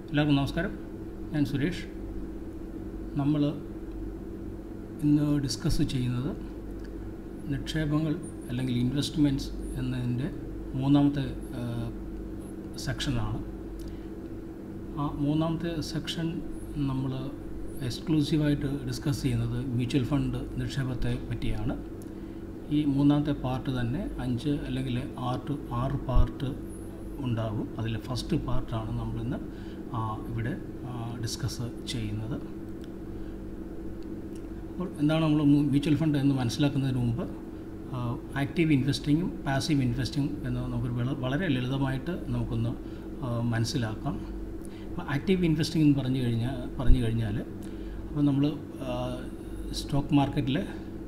എല്ലാവർക്കും നമസ്കാരം ഞാൻ സുരേഷ് നമ്മൾ ഇന്ന് ഡിസ്കസ് ചെയ്യുന്നത് നിക്ഷേപങ്ങൾ അല്ലെങ്കിൽ ഇൻവെസ്റ്റ്മെൻറ്റ്സ് എന്നതിൻ്റെ മൂന്നാമത്തെ സെക്ഷനാണ് ആ മൂന്നാമത്തെ സെക്ഷൻ നമ്മൾ എക്സ്ക്ലൂസീവായിട്ട് ഡിസ്കസ് ചെയ്യുന്നത് മ്യൂച്വൽ ഫണ്ട് നിക്ഷേപത്തെ പറ്റിയാണ് ഈ മൂന്നാമത്തെ പാർട്ട് തന്നെ അഞ്ച് അല്ലെങ്കിൽ ആറ് ആറ് പാർട്ട് ഉണ്ടാകും അതിൽ ഫസ്റ്റ് പാർട്ടാണ് നമ്മളിന്ന് ആ, ഇവിടെ ഡിസ്കസ് ചെയ്യുന്നത് അപ്പോൾ എന്താണ് നമ്മൾ മ്യൂച്വൽ ഫണ്ട് എന്ന് മനസ്സിലാക്കുന്നതിന് മുമ്പ് ആക്റ്റീവ് ഇൻവെസ്റ്റിങ്ങും പാസീവ് ഇൻവെസ്റ്റിംഗ് എന്ന് നമുക്ക് വള- വളരെ ലളിതമായിട്ട് നമുക്കൊന്ന് ആ, മനസ്സിലാക്കാം അപ്പോൾ ആക്റ്റീവ് ഇൻവെസ്റ്റിംഗ് എന്ന് പറഞ്ഞു കഴിഞ്ഞാൽ പറഞ്ഞു കഴിഞ്ഞാൽ അപ്പോൾ നമ്മൾ സ്റ്റോക്ക് മാർക്കറ്റിൽ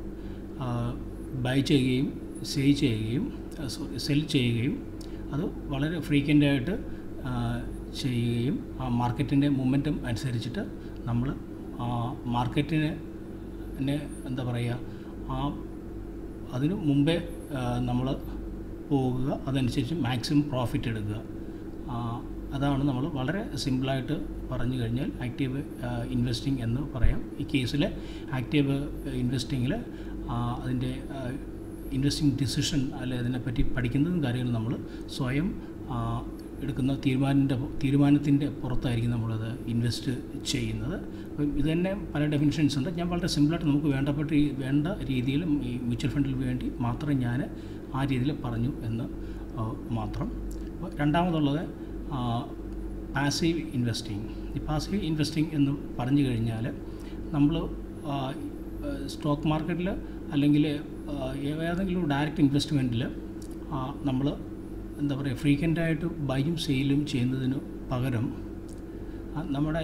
ബൈ ചെയ്യുകയും സെയിൽ ചെയ്യുകയും സോറി സെൽ ചെയ്യുകയും അത് വളരെ ഫ്രീക്വൻ്റ് ആയിട്ട് ആ, ചെയ്യുകയും ആ മാർക്കറ്റിൻ്റെ മൊമെൻറ്റം അനുസരിച്ചിട്ട് നമ്മൾ ആ മാർക്കറ്റിനെ നെ എന്താ പറയുക ആ അതിന് മുമ്പേ നമ്മൾ പോകുക അതനുസരിച്ച് മാക്സിമം പ്രോഫിറ്റ് എടുക്കുക ആ, അതാണ് നമ്മൾ വളരെ സിമ്പിളായിട്ട് പറഞ്ഞു കഴിഞ്ഞാൽ ആക്റ്റീവ് ഇൻവെസ്റ്റിംഗ് എന്ന് പറയാം ഈ കേസിൽ ആക്റ്റീവ് ഇൻവെസ്റ്റിങ്ങിൽ അതിൻ്റെ ഇൻവെസ്റ്റിംഗ് ഡിസിഷൻ അല്ലെ അതിനെപ്പറ്റി പഠിക്കുന്നതും കാര്യങ്ങളും നമ്മൾ സ്വയം ആ, എടുക്കുന്ന തീരുമാനത്തിൻ്റെ തീരുമാനത്തിൻ്റെ പുറത്തായിരിക്കും നമ്മളത് ഇൻവെസ്റ്റ് ചെയ്യുന്നത് അപ്പം ഇത് തന്നെ പല ഡെഫിനിഷൻസ് ഉണ്ട് ഞാൻ വളരെ സിമ്പിളായിട്ട് നമുക്ക് വേണ്ടപ്പെട്ട ഈ വേണ്ട രീതിയിൽ ഈ മ്യൂച്വൽ ഫണ്ടിൽ വേണ്ടി മാത്രം ഞാൻ ആ രീതിയിൽ പറഞ്ഞു എന്ന് ആ, മാത്രം അപ്പോൾ രണ്ടാമതുള്ളത് പാസീവ് ഇൻവെസ്റ്റിംഗ് ഈ പാസീവ് ഇൻവെസ്റ്റിംഗ് എന്ന് പറഞ്ഞു കഴിഞ്ഞാൽ നമ്മൾ സ്റ്റോക്ക് മാർക്കറ്റിൽ അല്ലെങ്കിൽ ആ, ഏതെങ്കിലും ഡയറക്റ്റ് ഇൻവെസ്റ്റ്മെൻറ്റിൽ നമ്മൾ എന്താ പറയുക ഫ്രീക്വൻ്റായിട്ട് ബൈയും സെയിലും ചെയ്യുന്നതിന് പകരം ആ, നമ്മുടെ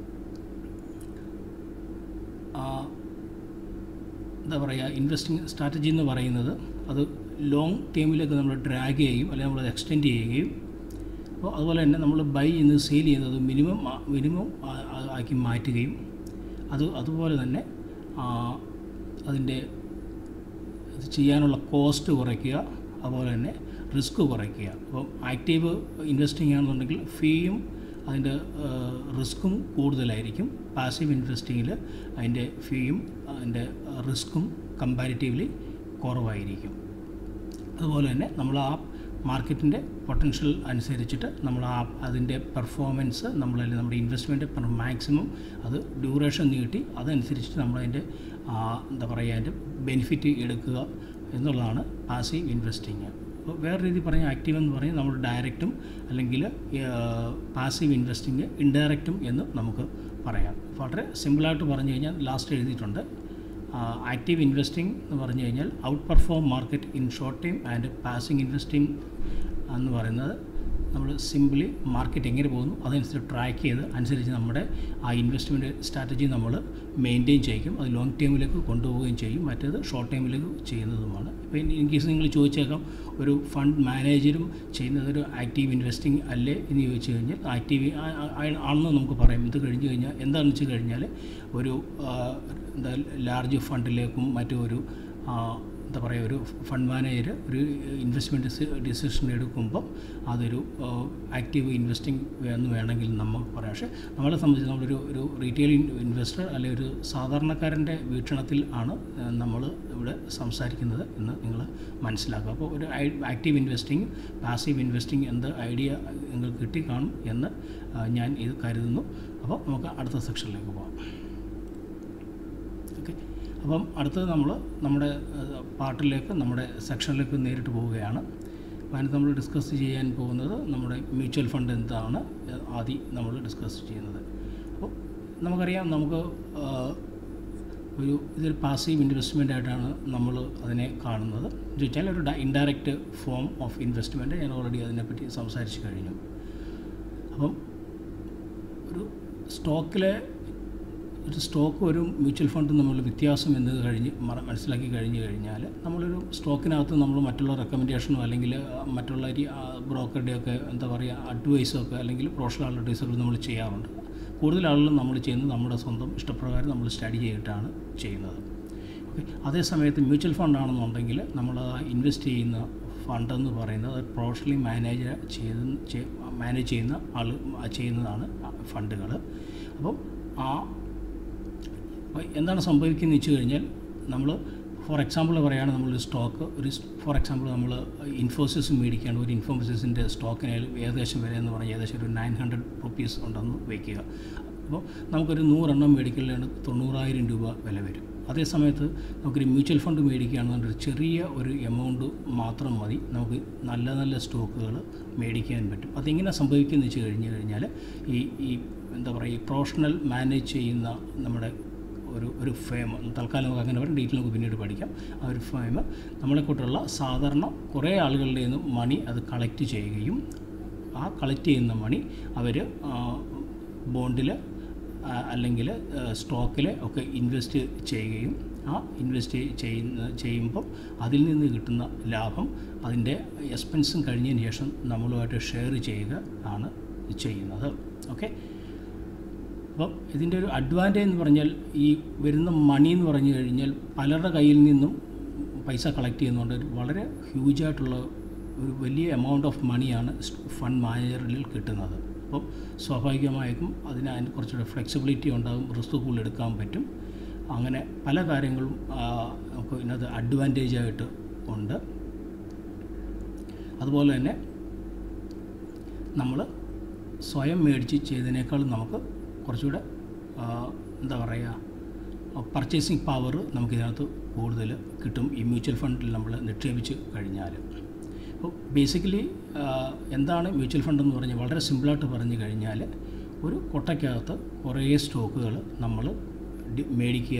ആ, എന്താ പറയുക ഇൻവെസ്റ്റിംഗ് സ്ട്രാറ്റജി എന്ന് പറയുന്നത് അത് ലോങ് ടേമിലേക്ക് നമ്മൾ ഡ്രാഗ് ചെയ്യുകയും അല്ലെങ്കിൽ നമ്മൾ എക്സ്റ്റെൻഡ് ചെയ്യുകയും അപ്പോൾ അതുപോലെ തന്നെ നമ്മൾ ബൈ ചെയ്യുന്നത് സെയിൽ ചെയ്യുന്നത് മിനിമം മിനിമം ആക്കി മാറ്റുകയും അത് അതുപോലെ തന്നെ ആ, അതിൻ്റെ ഇത് ചെയ്യാനുള്ള കോസ്റ്റ് കുറയ്ക്കുക അതുപോലെ തന്നെ റിസ്ക് കുറയ്ക്കുക അപ്പം ആക്റ്റീവ് ഇൻവെസ്റ്റിംഗ് ആണെന്നുണ്ടെങ്കിൽ ഫീയും അതിൻ്റെ റിസ്ക്കും കൂടുതലായിരിക്കും പാസീവ് ഇൻവെസ്റ്റിങ്ങിൽ അതിൻ്റെ ഫീയും അതിൻ്റെ റിസ്ക്കും കമ്പാരിറ്റീവ്ലി കുറവായിരിക്കും അതുപോലെ തന്നെ നമ്മൾ ആ മാർക്കറ്റിൻ്റെ പൊട്ടൻഷ്യൽ അനുസരിച്ചിട്ട് നമ്മൾ ആ അതിൻ്റെ പെർഫോമൻസ് നമ്മൾ അല്ലെങ്കിൽ നമ്മുടെ ഇൻവെസ്റ്റ്മെൻറ്റ് മാക്സിമം അത് ഡ്യൂറേഷൻ നീട്ടി അതനുസരിച്ചിട്ട് നമ്മളതിൻ്റെ ആ, എന്താ പറയുക അതിൻ്റെ ബെനിഫിറ്റ് എടുക്കുക എന്നുള്ളതാണ് പാസീവ് ഇൻവെസ്റ്റിങ് അപ്പോൾ വേറെ രീതി പറഞ്ഞാൽ ആക്റ്റീവ് എന്ന് പറഞ്ഞാൽ നമ്മൾ ഡയറക്റ്റും അല്ലെങ്കിൽ പാസീവ് ഇൻവെസ്റ്റിങ് ഇൻഡയറക്റ്റും എന്ന് നമുക്ക് പറയാം വളരെ സിമ്പിളായിട്ട് പറഞ്ഞു കഴിഞ്ഞാൽ ലാസ്റ്റ് എഴുതിയിട്ടുണ്ട് ആക്റ്റീവ് ഇൻവെസ്റ്റിംഗ് എന്ന് പറഞ്ഞു കഴിഞ്ഞാൽ out perform market in short time and passing investing എന്ന് പറയുന്നത് നമ്മൾ സിംപ്ലി മാർക്കറ്റ് എങ്ങനെ പോകുന്നു അതനുസരിച്ച് ട്രാക്ക് ചെയ്ത് അനുസരിച്ച് നമ്മുടെ ആ ഇൻവെസ്റ്റ്മെൻറ്റ് സ്ട്രാറ്റജി നമ്മൾ മെയിൻറ്റെയിൻ ചെയ്യും അത് ലോങ് ടൈമിലേക്ക് കൊണ്ടുപോവുകയും ചെയ്യും മറ്റേത് ഷോർട്ട് ടൈമിലേക്ക് ചെയ്യുന്നതുമാണ് ഇപ്പോൾ ഇൻ കേസ് നിങ്ങൾ ചോദിച്ചേക്കാം ഒരു ഫണ്ട് മാനേജരും ചെയ്യുന്നത് ഒരു ആക്റ്റീവ് ഇൻവെസ്റ്റിംഗ് അല്ലേ എന്ന് ചോദിച്ചു കഴിഞ്ഞാൽ ആക്റ്റീവ് ആണെന്ന് നമുക്ക് പറയാം ഇത് കഴിഞ്ഞ് കഴിഞ്ഞാൽ എന്താണെന്ന് വെച്ച് കഴിഞ്ഞാൽ ഒരു ആ, എന്താ ലാർജ് ഫണ്ടിലേക്കും മറ്റു ഒരു ആ, എന്താ പറയുക ഒരു ഫണ്ട് മാനേജർ ഒരു ഇൻവെസ്റ്റ്മെൻറ്റ് ഡിസിഷൻ എടുക്കുമ്പോൾ അതൊരു ആക്റ്റീവ് ഇൻവെസ്റ്റിംഗ് എന്ന് വേണമെങ്കിൽ നമുക്ക് പറയാം പക്ഷേ നമ്മളെ സംബന്ധിച്ച് നമ്മളൊരു ഒരു റീറ്റെയിൽ ഇൻവെസ്റ്റർ അല്ലെങ്കിൽ ഒരു സാധാരണക്കാരൻ്റെ വീക്ഷണത്തിൽ ആണ് നമ്മൾ ഇവിടെ സംസാരിക്കുന്നത് എന്ന് നിങ്ങൾ മനസ്സിലാക്കുക അപ്പോൾ ഒരു ആക്റ്റീവ് ഇൻവെസ്റ്റിംഗ് പാസീവ് ഇൻവെസ്റ്റിംഗ് എന്ത് ഐഡിയ നിങ്ങൾക്ക് കിട്ടി കാണും എന്ന് ആ, ഞാൻ ഇത് കരുതുന്നു അപ്പോൾ നമുക്ക് അടുത്ത സെക്ഷനിലേക്ക് പോകാം ഓക്കെ അപ്പം അടുത്തത് നമ്മൾ നമ്മുടെ ഏഹ്, പാർട്ടിലേക്ക് നമ്മുടെ സെക്ഷനിലേക്ക് നേരിട്ട് പോവുകയാണ് അപ്പോൾ അതിനകത്ത് നമ്മൾ ഡിസ്കസ് ചെയ്യാൻ പോകുന്നത് നമ്മുടെ മ്യൂച്വൽ ഫണ്ട് എന്താണ് ഏഹ്, ആദ്യം നമ്മൾ ഡിസ്കസ് ചെയ്യുന്നത് അപ്പോൾ നമുക്കറിയാം നമുക്ക് ഏഹ്, ഒരു ഇതൊരു പാസീവ് ഇൻവെസ്റ്റ്മെൻ്റ് ആയിട്ടാണ് നമ്മൾ അതിനെ കാണുന്നത് എന്ന് വെച്ചാൽ ഒരു ഇൻഡയറക്റ്റ് ഫോം ഓഫ് ഇൻവെസ്റ്റ്മെൻറ്റ് ഞാൻ ഓൾറെഡി അതിനെപ്പറ്റി സംസാരിച്ച് കഴിഞ്ഞു അപ്പം ഒരു സ്റ്റോക്കിലെ ഒരു സ്റ്റോക്ക് ഒരു മ്യൂച്വൽ ഫണ്ടും തമ്മിലുള്ള വ്യത്യാസം എന്ന് കഴിഞ്ഞ് മറ- മനസ്സിലാക്കി കഴിഞ്ഞ് കഴിഞ്ഞാൽ നമ്മളൊരു സ്റ്റോക്കിനകത്ത് നമ്മൾ മറ്റുള്ള റെക്കമെൻഡേഷനോ അല്ലെങ്കിൽ ആ, മറ്റുള്ള ഈ ബ്രോക്കറുടെയൊക്കെ എന്താ പറയുക അഡ്വൈസൊക്കെ അല്ലെങ്കിൽ പ്രൊഫഷണൽ അഡ്വൈസൊക്കെ നമ്മൾ ചെയ്യാറുണ്ട് കൂടുതൽ ആളുകളും നമ്മൾ ചെയ്യുന്നത് നമ്മുടെ സ്വന്തം ഇഷ്ടപ്രകാരം നമ്മൾ സ്റ്റഡി ചെയ്തിട്ടാണ് ചെയ്യുന്നത് ഓക്കെ അതേ സമയത്ത് മ്യൂച്വൽ ഫണ്ട് ആണെന്നുണ്ടെങ്കിൽ നമ്മൾ ഇൻവെസ്റ്റ് ചെയ്യുന്ന ഫണ്ട് എന്ന് പറയുന്നത് പ്രൊഫഷണലി മാനേജ് ചെയ്ത് മാനേജ് ചെയ്യുന്ന ആൾ ചെയ്യുന്നതാണ് ഫണ്ടുകൾ അപ്പം ആ അപ്പോൾ എന്താണ് സംഭവിക്കുന്നത് വെച്ച് കഴിഞ്ഞാൽ നമ്മൾ ഫോർ എക്സാമ്പിൾ പറയുകയാണെങ്കിൽ നമ്മളൊരു സ്റ്റോക്ക് ഒരു ഫോർ എക്സാമ്പിൾ നമ്മൾ ഇൻഫോസിസ് മേടിക്കുകയാണ് ഒരു ഇൻഫോസിസിൻ്റെ സ്റ്റോക്കിന് ഏകദേശം വില എന്ന് പറഞ്ഞാൽ ഏകദേശം ഒരു നയൻ ഹൺഡ്രഡ് റുപ്പീസ് ഉണ്ടെന്ന് വയ്ക്കുക അപ്പോൾ നമുക്കൊരു നൂറെണ്ണം മേടിക്കലാണ് തൊണ്ണൂറായിരം രൂപ വില വരും അതേ സമയത്ത് നമുക്കൊരു മ്യൂച്വൽ ഫണ്ട് മേടിക്കുകയാണെന്നുണ്ടെങ്കിൽ ഒരു ചെറിയ ഒരു എമൗണ്ട് മാത്രം മതി നമുക്ക് നല്ല നല്ല സ്റ്റോക്കുകൾ മേടിക്കാൻ പറ്റും അതെങ്ങനെ സംഭവിക്കുന്നത് വെച്ച് കഴിഞ്ഞ് കഴിഞ്ഞാൽ ഈ ഈ എന്താ പറയുക ഈ പ്രൊഫഷണൽ മാനേജ് ചെയ്യുന്ന നമ്മുടെ ഒരു ഒരു ഫേം തൽക്കാലം നമുക്ക് അങ്ങനെ പറയും ഡീറ്റെയിൽ നമുക്ക് പിന്നീട് പഠിക്കാം ആ ഒരു ഫേം നമ്മളെ കൂട്ടുള്ള സാധാരണ കുറേ ആളുകളുടെ നിന്ന് മണി അത് കളക്ട് ചെയ്യുകയും ആ കളക്ട് ചെയ്യുന്ന മണി അവർ ബോണ്ടിൽ അല്ലെങ്കിൽ സ്റ്റോക്കിൽ ഒക്കെ ഇൻവെസ്റ്റ് ചെയ്യുകയും ആ ഇൻവെസ്റ്റ് ചെയ്യുന്ന ചെയ്യുമ്പോൾ അതിൽ നിന്ന് കിട്ടുന്ന ലാഭം അതിൻ്റെ എക്സ്പെൻസും കഴിഞ്ഞതിന് ശേഷം നമ്മളുമായിട്ട് ഷെയർ ചെയ്യുക ആണ് ചെയ്യുന്നത് ഓക്കെ അപ്പം ഇതിൻ്റെ ഒരു അഡ്വാൻറ്റേജ് എന്ന് പറഞ്ഞാൽ ഈ വരുന്ന മണി എന്ന് പറഞ്ഞു കഴിഞ്ഞാൽ പലരുടെ കയ്യിൽ നിന്നും പൈസ കളക്ട് ചെയ്യുന്നതുകൊണ്ട് ഒരു വളരെ ഹ്യൂജായിട്ടുള്ള ഒരു വലിയ എമൗണ്ട് ഓഫ് മണിയാണ് ഫണ്ട് മാനേജറിൽ കിട്ടുന്നത് അപ്പം സ്വാഭാവികമായിട്ടും അതിന് അതിന് കുറച്ചുകൂടെ ഫ്ലെക്സിബിലിറ്റി ഉണ്ടാകും റിസ്ക് കൂടുതൽ എടുക്കാൻ പറ്റും അങ്ങനെ പല കാര്യങ്ങളും നമുക്ക് ഇതിനകത്ത് അഡ്വാൻറ്റേജ് ആയിട്ട് ഉണ്ട് അതുപോലെ തന്നെ നമ്മൾ സ്വയം മേടിച്ച് ചെയ്തതിനേക്കാളും നമുക്ക് കുറച്ചുകൂടെ എന്താ പറയുക പർച്ചേസിങ് പവർ നമുക്കിതിനകത്ത് കൂടുതൽ കിട്ടും ഈ മ്യൂച്വൽ ഫണ്ടിൽ നമ്മൾ നിക്ഷേപിച്ച് കഴിഞ്ഞാൽ അപ്പോൾ ബേസിക്കലി എന്താണ് മ്യൂച്വൽ ഫണ്ട് എന്ന് പറഞ്ഞാൽ വളരെ സിമ്പിളായിട്ട് പറഞ്ഞു കഴിഞ്ഞാൽ ഒരു കൊട്ടയ്ക്കകത്ത് കുറേ സ്റ്റോക്കുകൾ നമ്മൾ മേടിക്കുക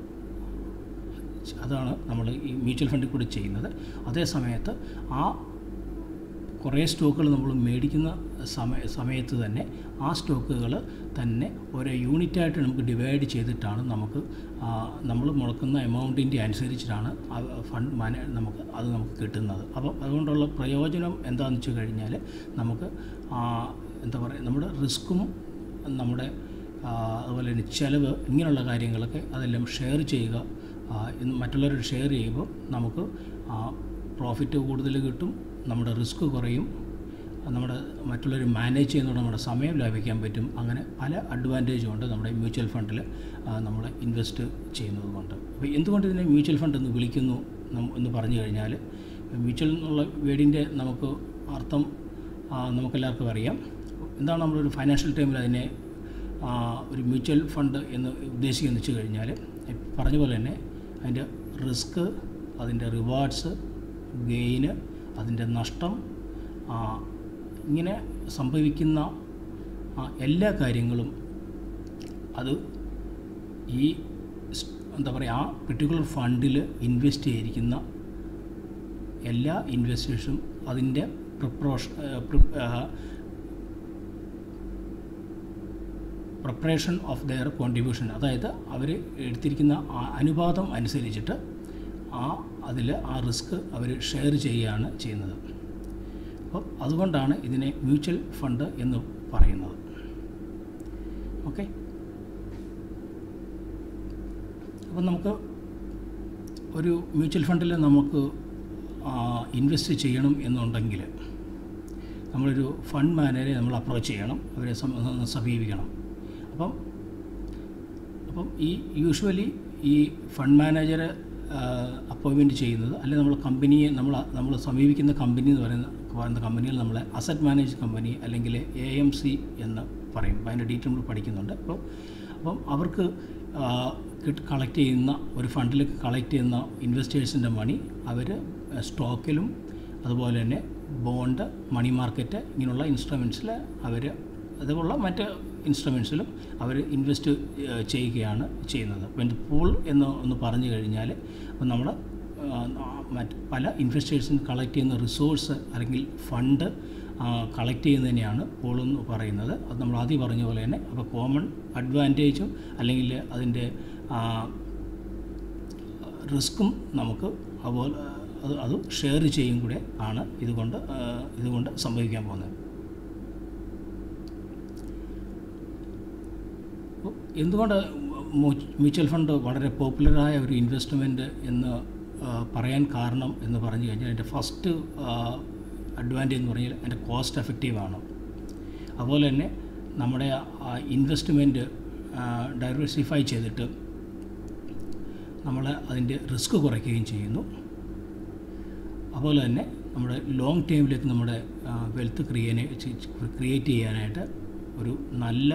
അതാണ് നമ്മൾ ഈ മ്യൂച്വൽ ഫണ്ടിൽ കൂടി ചെയ്യുന്നത് അതേ സമയത്ത് ആ കുറേ സ്റ്റോക്കുകൾ നമ്മൾ മേടിക്കുന്ന സമയ സമയത്ത് തന്നെ ആ സ്റ്റോക്കുകൾ തന്നെ ഓരോ യൂണിറ്റായിട്ട് നമുക്ക് ഡിവൈഡ് ചെയ്തിട്ടാണ് നമുക്ക് നമ്മൾ മുടക്കുന്ന എമൗണ്ടിൻ്റെ അനുസരിച്ചിട്ടാണ് ഫണ്ട് മാന നമുക്ക് അത് നമുക്ക് കിട്ടുന്നത് അപ്പോൾ അതുകൊണ്ടുള്ള പ്രയോജനം എന്താണെന്ന് വെച്ച് കഴിഞ്ഞാൽ നമുക്ക് എന്താ പറയുക നമ്മുടെ റിസ്ക്കും നമ്മുടെ അതുപോലെ തന്നെ ചിലവ് ഇങ്ങനെയുള്ള കാര്യങ്ങളൊക്കെ അതെല്ലാം ഷെയർ ചെയ്യുക മറ്റുള്ളവരോട് ഷെയർ ചെയ്യുമ്പോൾ നമുക്ക് പ്രോഫിറ്റ് കൂടുതൽ കിട്ടും നമ്മുടെ റിസ്ക് കുറയും നമ്മുടെ മറ്റുള്ളവർ മാനേജ് ചെയ്യുന്നതോടെ നമ്മുടെ സമയം ലാഭിക്കാൻ പറ്റും അങ്ങനെ പല അഡ്വാൻറ്റേജും ഉണ്ട് നമ്മുടെ മ്യൂച്വൽ ഫണ്ടിൽ നമ്മൾ ഇൻവെസ്റ്റ് ചെയ്യുന്നത് കൊണ്ട് അപ്പോൾ എന്തുകൊണ്ട് ഇതിനെ മ്യൂച്വൽ ഫണ്ട് എന്ന് വിളിക്കുന്നു എന്ന് പറഞ്ഞു കഴിഞ്ഞാൽ മ്യൂച്വൽ എന്നുള്ള വേർഡിൻ്റെ നമുക്ക് അർത്ഥം നമുക്കെല്ലാവർക്കും അറിയാം എന്താണ് നമ്മളൊരു ഫൈനാൻഷ്യൽ ടൈമിൽ അതിനെ ഒരു മ്യൂച്വൽ ഫണ്ട് എന്ന് ഉദ്ദേശിക്കുന്നത് വെച്ച് കഴിഞ്ഞാൽ പറഞ്ഞ പോലെ തന്നെ അതിൻ്റെ റിസ്ക് അതിൻ്റെ റിവാർഡ്സ് ഗെയിന് അതിൻ്റെ നഷ്ടം ഇങ്ങനെ സംഭവിക്കുന്ന എല്ലാ കാര്യങ്ങളും അത് ഈ എന്താ പറയുക ആ പെർട്ടിക്കുലർ ഫണ്ടിൽ ഇൻവെസ്റ്റ് ചെയ്തിരിക്കുന്ന എല്ലാ ഇൻവെസ്റ്റേഴ്സും അതിൻ്റെ preparation preparation of their contribution അതായത് അവർ എടുത്തിരിക്കുന്ന അനുപാതം അനുസരിച്ചിട്ട് ആ അതിൽ ആ റിസ്ക് അവർ ഷെയർ ചെയ്യുകയാണ് ചെയ്യുന്നത് അപ്പോൾ അതുകൊണ്ടാണ് ഇതിനെ മ്യൂച്വൽ ഫണ്ട് എന്ന് പറയുന്നത് ഓക്കെ അപ്പം നമുക്ക് ഒരു മ്യൂച്വൽ ഫണ്ടിൽ നമുക്ക് ഇൻവെസ്റ്റ് ചെയ്യണം എന്നുണ്ടെങ്കിൽ നമ്മളൊരു ഫണ്ട് മാനേജറെ നമ്മൾ അപ്രോച്ച് ചെയ്യണം അവരെ സമീപിക്കണം അപ്പം അപ്പം ഈ യൂഷ്വലി ഈ ഫണ്ട് മാനേജർ അപ്പോയിൻമെൻറ്റ് ചെയ്യുന്നത് അല്ലെങ്കിൽ നമ്മൾ കമ്പനിയെ നമ്മൾ നമ്മൾ സമീപിക്കുന്ന കമ്പനി എന്ന് പറയുന്ന പറയുന്ന കമ്പനികൾ നമ്മളെ അസറ്റ് മാനേജ് കമ്പനി അല്ലെങ്കിൽ എ എം സി എന്ന് പറയും അപ്പോൾ അതിൻ്റെ ഡീറ്റെയിൽ നമ്മൾ പഠിക്കുന്നുണ്ട് അപ്പോൾ അപ്പം അവർക്ക് കളക്ട് ചെയ്യുന്ന ഒരു ഫണ്ടിലേക്ക് കളക്ട് ചെയ്യുന്ന ഇൻവെസ്റ്റേഴ്സിൻ്റെ മണി അവർ സ്റ്റോക്കിലും അതുപോലെ തന്നെ ബോണ്ട് മണി മാർക്കറ്റ് ഇങ്ങനെയുള്ള ഇൻസ്ട്രുമെൻറ്റ്സിൽ അവർ അതുപോലുള്ള മറ്റ് ഇൻസ്ട്രുമെൻസിലും അവർ ഇൻവെസ്റ്റ് ചെയ്യുകയാണ് ചെയ്യുന്നത് അപ്പോൾ എൻ്റെ പൂൾ എന്ന് ഒന്ന് പറഞ്ഞു കഴിഞ്ഞാൽ അപ്പോൾ നമ്മൾ മറ്റ് പല ഇൻവെസ്റ്റേഴ്സിന് കളക്ട് ചെയ്യുന്ന റിസോഴ്സ് അല്ലെങ്കിൽ ഫണ്ട് കളക്ട് ചെയ്യുന്നതിനെയാണ് പൂൾ എന്ന് പറയുന്നത് അത് നമ്മൾ ആദ്യം പറഞ്ഞ പോലെ തന്നെ അപ്പോൾ കോമൺ അഡ്വാൻറ്റേജും അല്ലെങ്കിൽ അതിൻ്റെ റിസ്ക്കും നമുക്ക് അതുപോലെ അത് അത് ഷെയർ ചെയ്യും കൂടെ ആണ് ഇതുകൊണ്ട് ഇതുകൊണ്ട് സംഭവിക്കാൻ പോകുന്നത് എന്തുകൊണ്ട് മ്യൂച്വൽ ഫണ്ട് വളരെ പോപ്പുലറായ ഒരു ഇൻവെസ്റ്റ്മെൻറ്റ് എന്ന് ആ, പറയാൻ കാരണം എന്ന് പറഞ്ഞു കഴിഞ്ഞാൽ എൻ്റെ ഫസ്റ്റ് അഡ്വാൻറ്റേജ് എന്ന് പറഞ്ഞാൽ എൻ്റെ കോസ്റ്റ് എഫക്റ്റീവാണ് അതുപോലെ തന്നെ നമ്മുടെ ഇൻവെസ്റ്റ്മെൻറ്റ് ഡൈവേഴ്സിഫൈ ചെയ്തിട്ട് നമ്മൾ അതിൻ്റെ റിസ്ക് കുറയ്ക്കുകയും ചെയ്യുന്നു അതുപോലെ തന്നെ നമ്മുടെ ലോങ് ടൈമിലേക്ക് നമ്മുടെ വെൽത്ത് ക്രിയേനെ ക്രിയേറ്റ് ചെയ്യാനായിട്ട് ഒരു നല്ല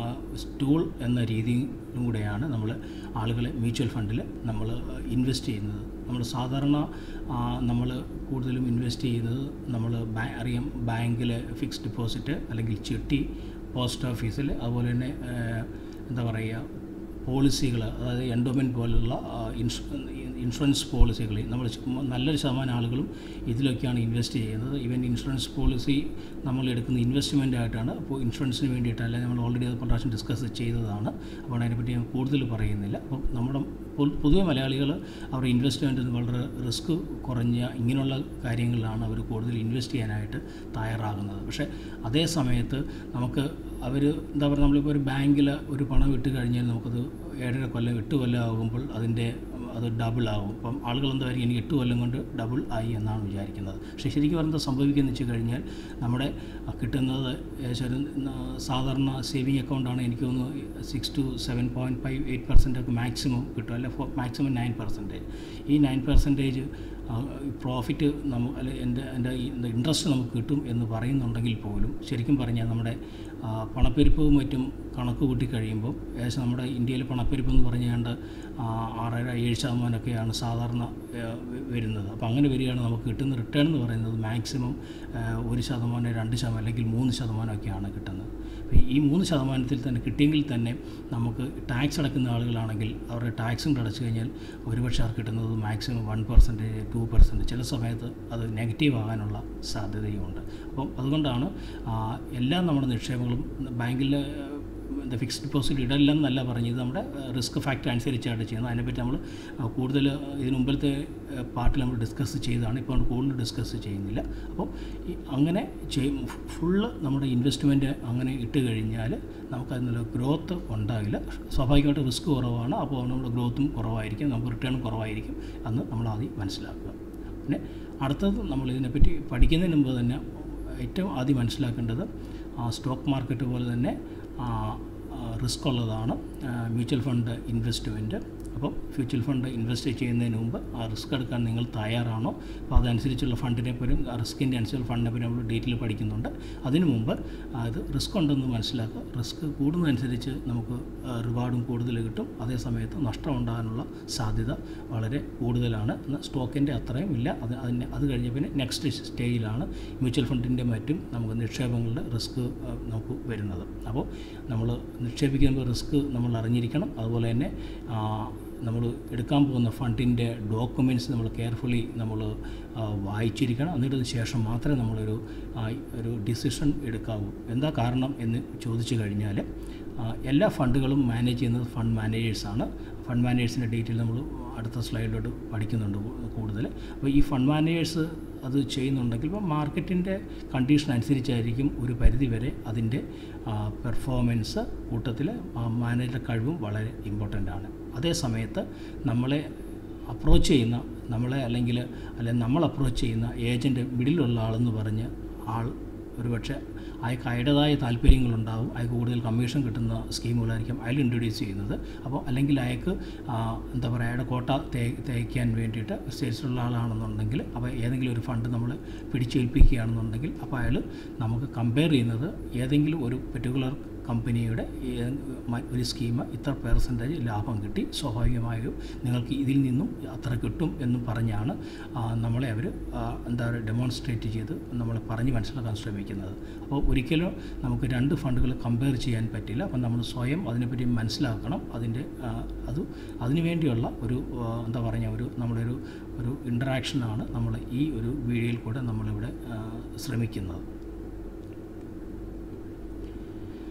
ടൂൾ എന്ന രീതിയിലും കൂടെയാണ് നമ്മൾ ആളുകളെ മ്യൂച്വൽ ഫണ്ടിൽ നമ്മൾ ഇൻവെസ്റ്റ് ചെയ്യുന്നത് നമ്മൾ സാധാരണ നമ്മൾ കൂടുതലും ഇൻവെസ്റ്റ് ചെയ്യുന്നത് നമ്മൾ ബാ അറിയാം ബാങ്കിൽ ഫിക്സ്ഡ് ഡെപ്പോസിറ്റ് അല്ലെങ്കിൽ ചിട്ടി പോസ്റ്റ് ഓഫീസിൽ അതുപോലെ തന്നെ ആ, എന്താ പറയുക പോളിസികൾ അതായത് എൻഡോമെൻറ്റ് പോലുള്ള ആ, ഇൻഷു ഇൻഷുറൻസ് പോളിസികൾ നമ്മൾ ചുമ്മാ നല്ലൊരു ശതമാനം ആളുകളും ഇതിലൊക്കെയാണ് ഇൻവെസ്റ്റ് ചെയ്യുന്നത് ഈവൻ ഇൻഷുറൻസ് പോളിസി നമ്മൾ എടുക്കുന്ന ഇൻവെസ്റ്റ്മെൻ്റ് ആയിട്ടാണ് അപ്പോൾ ഇൻഷുറൻസിന് വേണ്ടിയിട്ട് അല്ലെങ്കിൽ നമ്മൾ ഓൾറെഡി അത് പല പ്രാവശ്യം ഡിസ്കസ് ചെയ്തതാണ് അപ്പോൾ അതിനെപ്പറ്റി ഞാൻ കൂടുതൽ പറയുന്നില്ല അപ്പോൾ നമ്മുടെ പൊ- പൊതുവെ മലയാളികൾ അവരുടെ ഇൻവെസ്റ്റ്മെൻറ്റ് വളരെ റിസ്ക് കുറഞ്ഞ ഇങ്ങനെയുള്ള കാര്യങ്ങളിലാണ് അവർ കൂടുതൽ ഇൻവെസ്റ്റ് ചെയ്യാനായിട്ട് തയ്യാറാകുന്നത് പക്ഷേ അതേ സമയത്ത് നമുക്ക് അവർ എന്താ പറയുക നമ്മളിപ്പോൾ ഒരു ബാങ്കിൽ ഒരു പണം ഇട്ട് കഴിഞ്ഞാൽ നമുക്കത് ഏഴര കൊല്ലം എട്ട് കൊല്ലം ആകുമ്പോൾ അതിൻ്റെ അത് ഡബിൾ ആകും അപ്പം ആളുകൾ എന്താ പറയുക എനിക്ക് എട്ട് കൊല്ലം കൊണ്ട് ഡബിൾ ആയി എന്നാണ് വിചാരിക്കുന്നത് പക്ഷേ ശരിക്കും പറഞ്ഞാൽ സംഭവിക്കുന്നത് വെച്ച് കഴിഞ്ഞാൽ നമ്മുടെ ആ, കിട്ടുന്നത് ഏകദേശം ഒരു ന- സാധാരണ സേവിങ് അക്കൗണ്ടാണ് എനിക്ക് തോന്നുന്നു six two seven point five eight percent ഒക്കെ മാക്സിമം കിട്ടും അല്ലെ മാക്സിമം നയൻ പെർസെൻറ്റേജ് ഈ നയൻ പെർസെൻറ്റേജ് പ്രോഫിറ്റ് നമുക്ക് അല്ലെ എൻ്റെ എൻ്റെ ഇൻട്രസ്റ്റ് നമുക്ക് കിട്ടും എന്ന് പറയുന്നുണ്ടെങ്കിൽ പോലും ശരിക്കും പറഞ്ഞാൽ നമ്മുടെ ആ, പണപ്പെരുപ്പവും മറ്റും കണക്ക് കൂട്ടി കഴിയുമ്പോൾ ഏകദേശം നമ്മുടെ ഇന്ത്യയിലെ പണപ്പെരുപ്പം എന്ന് പറഞ്ഞാണ്ട് ആ, ആറര ഏഴ് ശതമാനമൊക്കെയാണ് സാധാരണ ആ, വ- വരുന്നത് അപ്പോൾ അങ്ങനെ വരികയാണ് നമുക്ക് കിട്ടുന്ന റിട്ടേൺ എന്ന് പറയുന്നത് മാക്സിമം ആ, ഒരു ശതമാനം രണ്ട് ശതമാനം അല്ലെങ്കിൽ മൂന്ന് ശതമാനമൊക്കെയാണ് കിട്ടുന്നത് അപ്പോൾ ഈ മൂന്ന് ശതമാനത്തിൽ തന്നെ കിട്ടിയെങ്കിൽ തന്നെ നമുക്ക് ടാക്സ് അടക്കുന്ന ആളുകളാണെങ്കിൽ അവരുടെ ടാക്സും കൂടെ അടച്ചു കഴിഞ്ഞാൽ ഒരുപക്ഷെ അവർക്ക് കിട്ടുന്നത് maximum one percentage two percent ചില സമയത്ത് അത് നെഗറ്റീവ് ആകാനുള്ള സാധ്യതയുമുണ്ട് അപ്പം അതുകൊണ്ടാണ് ആ, എല്ലാ നമ്മുടെ നിക്ഷേപങ്ങളും ബാങ്കിൽ എന്താ ഫിക്സ്ഡ് ഡെപ്പോസിറ്റ് ഇടല്ല എന്നല്ല പറഞ്ഞത് നമ്മുടെ റിസ്ക് ഫാക്ടർ അനുസരിച്ചാണ് ചെയ്യുന്നത് അതിനെപ്പറ്റി നമ്മൾ കൂടുതൽ ഇതിന് മുമ്പിലത്തെ പാർട്ടിൽ നമ്മൾ ഡിസ്കസ് ചെയ്തതാണ് ഇപ്പോൾ നമ്മൾ കൂടുതൽ ഡിസ്കസ് ചെയ്യുന്നില്ല അപ്പോൾ ഈ അങ്ങനെ ചെയ്യും ഫുള്ള് നമ്മുടെ ഇൻവെസ്റ്റ്മെൻറ്റ് അങ്ങനെ ഇട്ട് കഴിഞ്ഞാൽ നമുക്കതിനുള്ള ഗ്രോത്ത് ഉണ്ടാകില്ല സ്വാഭാവികമായിട്ട് റിസ്ക് കുറവാണ് അപ്പോൾ നമ്മുടെ ഗ്രോത്തും കുറവായിരിക്കും നമുക്ക് റിട്ടേണും കുറവായിരിക്കും എന്ന് നമ്മൾ ആദ്യം മനസ്സിലാക്കുക പിന്നെ അടുത്തത് നമ്മൾ ഇതിനെപ്പറ്റി പഠിക്കുന്നതിന് മുമ്പ് തന്നെ ഏറ്റവും ആദ്യം മനസ്സിലാക്കേണ്ടത് സ്റ്റോക്ക് മാർക്കറ്റ് പോലെ തന്നെ റിസ്ക് ഉള്ളതാണ് മ്യൂച്വൽ ഫണ്ട് ഇൻവെസ്റ്റ്മെൻറ്റ് അപ്പോൾ മ്യൂച്വൽ ഫണ്ട് ഇൻവെസ്റ്റ് ചെയ്യുന്നതിന് മുമ്പ് ആ റിസ്ക് എടുക്കാൻ നിങ്ങൾ തയ്യാറാണോ അപ്പോൾ അതനുസരിച്ചുള്ള ഫണ്ടിനെ പോലും ആ റിസ്കിൻ്റെ അനുസരിച്ച് ഫണ്ടിനെ പോലും നമ്മൾ ഡീറ്റെയിൽ പഠിക്കുന്നുണ്ട് അതിനു മുമ്പ് അത് റിസ്ക് ഉണ്ടെന്ന് മനസ്സിലാക്കുക റിസ്ക് കൂടുന്നതനുസരിച്ച് നമുക്ക് റിവാർഡും കൂടുതൽ കിട്ടും അതേ സമയത്ത് നഷ്ടം ഉണ്ടാകാനുള്ള സാധ്യത വളരെ കൂടുതലാണ് എന്നാൽ സ്റ്റോക്കിൻ്റെ അത്രയും ഇല്ല അത് അതിന് അത് കഴിഞ്ഞ പിന്നെ നെക്സ്റ്റ് സ്റ്റേജിലാണ് മ്യൂച്വൽ ഫണ്ടിൻ്റെ മറ്റും നമുക്ക് നിക്ഷേപങ്ങളുടെ റിസ്ക് നമുക്ക് വരുന്നത് അപ്പോൾ നമ്മൾ നിക്ഷേപിക്കുമ്പോൾ റിസ്ക് നമ്മൾ അറിഞ്ഞിരിക്കണം അതുപോലെ തന്നെ ആ, നമ്മൾ എടുക്കാൻ പോകുന്ന ഫണ്ടിൻ്റെ ഡോക്യുമെൻറ്റ്സ് നമ്മൾ കെയർഫുള്ളി നമ്മൾ ആ, വായിച്ചിരിക്കണം എന്നിട്ടതിന് ശേഷം മാത്രമേ നമ്മളൊരു ആ, ഒരു ഡിസിഷൻ എടുക്കാവൂ എന്താ കാരണം എന്ന് ചോദിച്ചു കഴിഞ്ഞാൽ ആ, എല്ലാ ഫണ്ടുകളും മാനേജ് ചെയ്യുന്നത് ഫണ്ട് മാനേജേഴ്സാണ് ഫണ്ട് മാനേജേഴ്സിൻ്റെ ഡീറ്റെയിൽ നമ്മൾ അടുത്ത സ്ലൈഡിലോട്ട് പഠിക്കുന്നുണ്ട് കൂടുതൽ അപ്പോൾ ഈ ഫണ്ട് മാനേജേഴ്സ് അത് ചെയ്യുന്നുണ്ടെങ്കിൽ ഇപ്പോൾ മാർക്കറ്റിൻ്റെ കണ്ടീഷൻ അനുസരിച്ചായിരിക്കും ഒരു പരിധി വരെ അതിൻ്റെ പെർഫോമൻസ് കൂട്ടത്തിൽ മാനേജറുടെ കഴിവും വളരെ ഇമ്പോർട്ടൻ്റ് ആണ് അതേ സമയത്ത് നമ്മളെ അപ്രോച്ച് ചെയ്യുന്ന നമ്മളെ അല്ലെങ്കിൽ അല്ലെങ്കിൽ നമ്മൾ അപ്രോച്ച് ചെയ്യുന്ന ഏജൻറ്റ് മിഡിലുള്ള ആളെന്ന് പറഞ്ഞ് ആൾ ഒരുപക്ഷെ അയാൾക്ക് അയാളുടേതായ താല്പര്യങ്ങളുണ്ടാവും അയാൾക്ക് കൂടുതൽ കമ്മീഷൻ കിട്ടുന്ന സ്കീമുകളായിരിക്കും അയാൾ ഇൻട്രൊഡ്യൂസ് ചെയ്യുന്നത് അപ്പോൾ അല്ലെങ്കിൽ അയാൾക്ക് ആ, എന്താ പറയുക അയാളുടെ കോട്ട തേ തേക്കാൻ വേണ്ടിയിട്ട് സ്റ്റേറ്റ്സിലുള്ള ആളാണെന്നുണ്ടെങ്കിൽ അപ്പോൾ ഏതെങ്കിലും ഒരു ഫണ്ട് നമ്മൾ പിടിച്ചേൽപ്പിക്കുകയാണെന്നുണ്ടെങ്കിൽ അപ്പോൾ അയാൾ നമുക്ക് കമ്പയർ ചെയ്യുന്നത് ഏതെങ്കിലും ഒരു പെർട്ടിക്കുലർ കമ്പനിയുടെ ഏ- മ- ഒരു സ്കീം ഇത്ര പെർസെൻറ്റേജ് ലാഭം കിട്ടി സ്വാഭാവികമായും നിങ്ങൾക്ക് ഇതിൽ നിന്നും അത്ര കിട്ടും എന്ന് പറഞ്ഞാണ് ആ, നമ്മളെ അവർ എന്താ പറയുക ഡെമോൺസ്ട്രേറ്റ് ചെയ്ത് നമ്മളെ പറഞ്ഞ് മനസ്സിലാക്കാൻ ശ്രമിക്കുന്നത് അപ്പോൾ ഒരിക്കലും നമുക്ക് രണ്ട് ഫണ്ടുകൾ കമ്പയർ ചെയ്യാൻ പറ്റില്ല അപ്പം നമ്മൾ സ്വയം അതിനെപ്പറ്റി മനസ്സിലാക്കണം അതിൻ്റെ ആ, അത് അതിനു വേണ്ടിയുള്ള ഒരു ആ, എന്താ പറയുക ഒരു നമ്മളൊരു ഒരു ഇൻട്രാക്ഷനാണ് നമ്മൾ ഈ ഒരു വീഡിയോയിൽ കൂടെ നമ്മളിവിടെ ആ, ശ്രമിക്കുന്നത്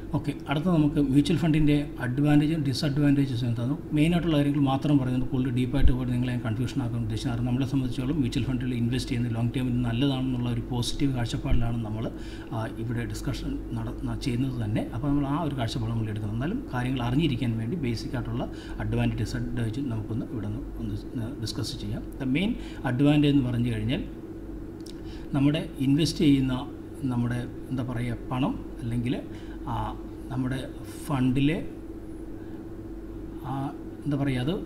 ഓക്കെ അടുത്ത നമുക്ക് മ്യൂച്വൽ ഫണ്ടിൻ്റെ അഡ്വാൻറ്റേജും ഡിസഡ്വാൻറ്റേജസും എന്താണ് മെയിനായിട്ടുള്ള കാര്യങ്ങൾ മാത്രം പറയുന്നത് കൂടുതൽ ഡീപ്പായിട്ട് പോയിട്ട് നിങ്ങളെ കൺഫ്യൂഷൻ ആക്കാൻ ഉദ്ദേശിച്ചത് കാരണം നമ്മളെ സംബന്ധിച്ചോളം മ്യൂച്വൽ ഫണ്ടിൽ ഇൻവെസ്റ്റ് ചെയ്യുന്നത് ലോങ് ടേമിൽ നല്ലതാണെന്നുള്ള ഒരു പോസിറ്റീവ് കാഴ്ചപ്പാടിലാണ് നമ്മൾ ആ, ഇവിടെ ഡിസ്കഷൻ നട ചെയ്യുന്നത് തന്നെ അപ്പോൾ നമ്മൾ ആ ഒരു കാഴ്ചപ്പാട് നമ്മൾ എടുക്കുന്നത് എന്നാലും കാര്യങ്ങൾ അറിഞ്ഞിരിക്കാൻ വേണ്ടി ബേസിക് ആയിട്ടുള്ള അഡ്വാൻറ്റേജ് ഡിസഡ്വാൻറ്റേജ് നമുക്കൊന്ന് ഇവിടെ നിന്ന് ഒന്ന് ഡിസ്കസ് ചെയ്യാം ദ മെയിൻ അഡ്വാൻറ്റേജ് എന്ന് പറഞ്ഞു കഴിഞ്ഞാൽ നമ്മുടെ ഇൻവെസ്റ്റ് ചെയ്യുന്ന നമ്മുടെ എന്താ പറയുക പണം അല്ലെങ്കിൽ ആ, നമ്മുടെ ഫണ്ടിലെ ആ, എന്താ പറയുക അത്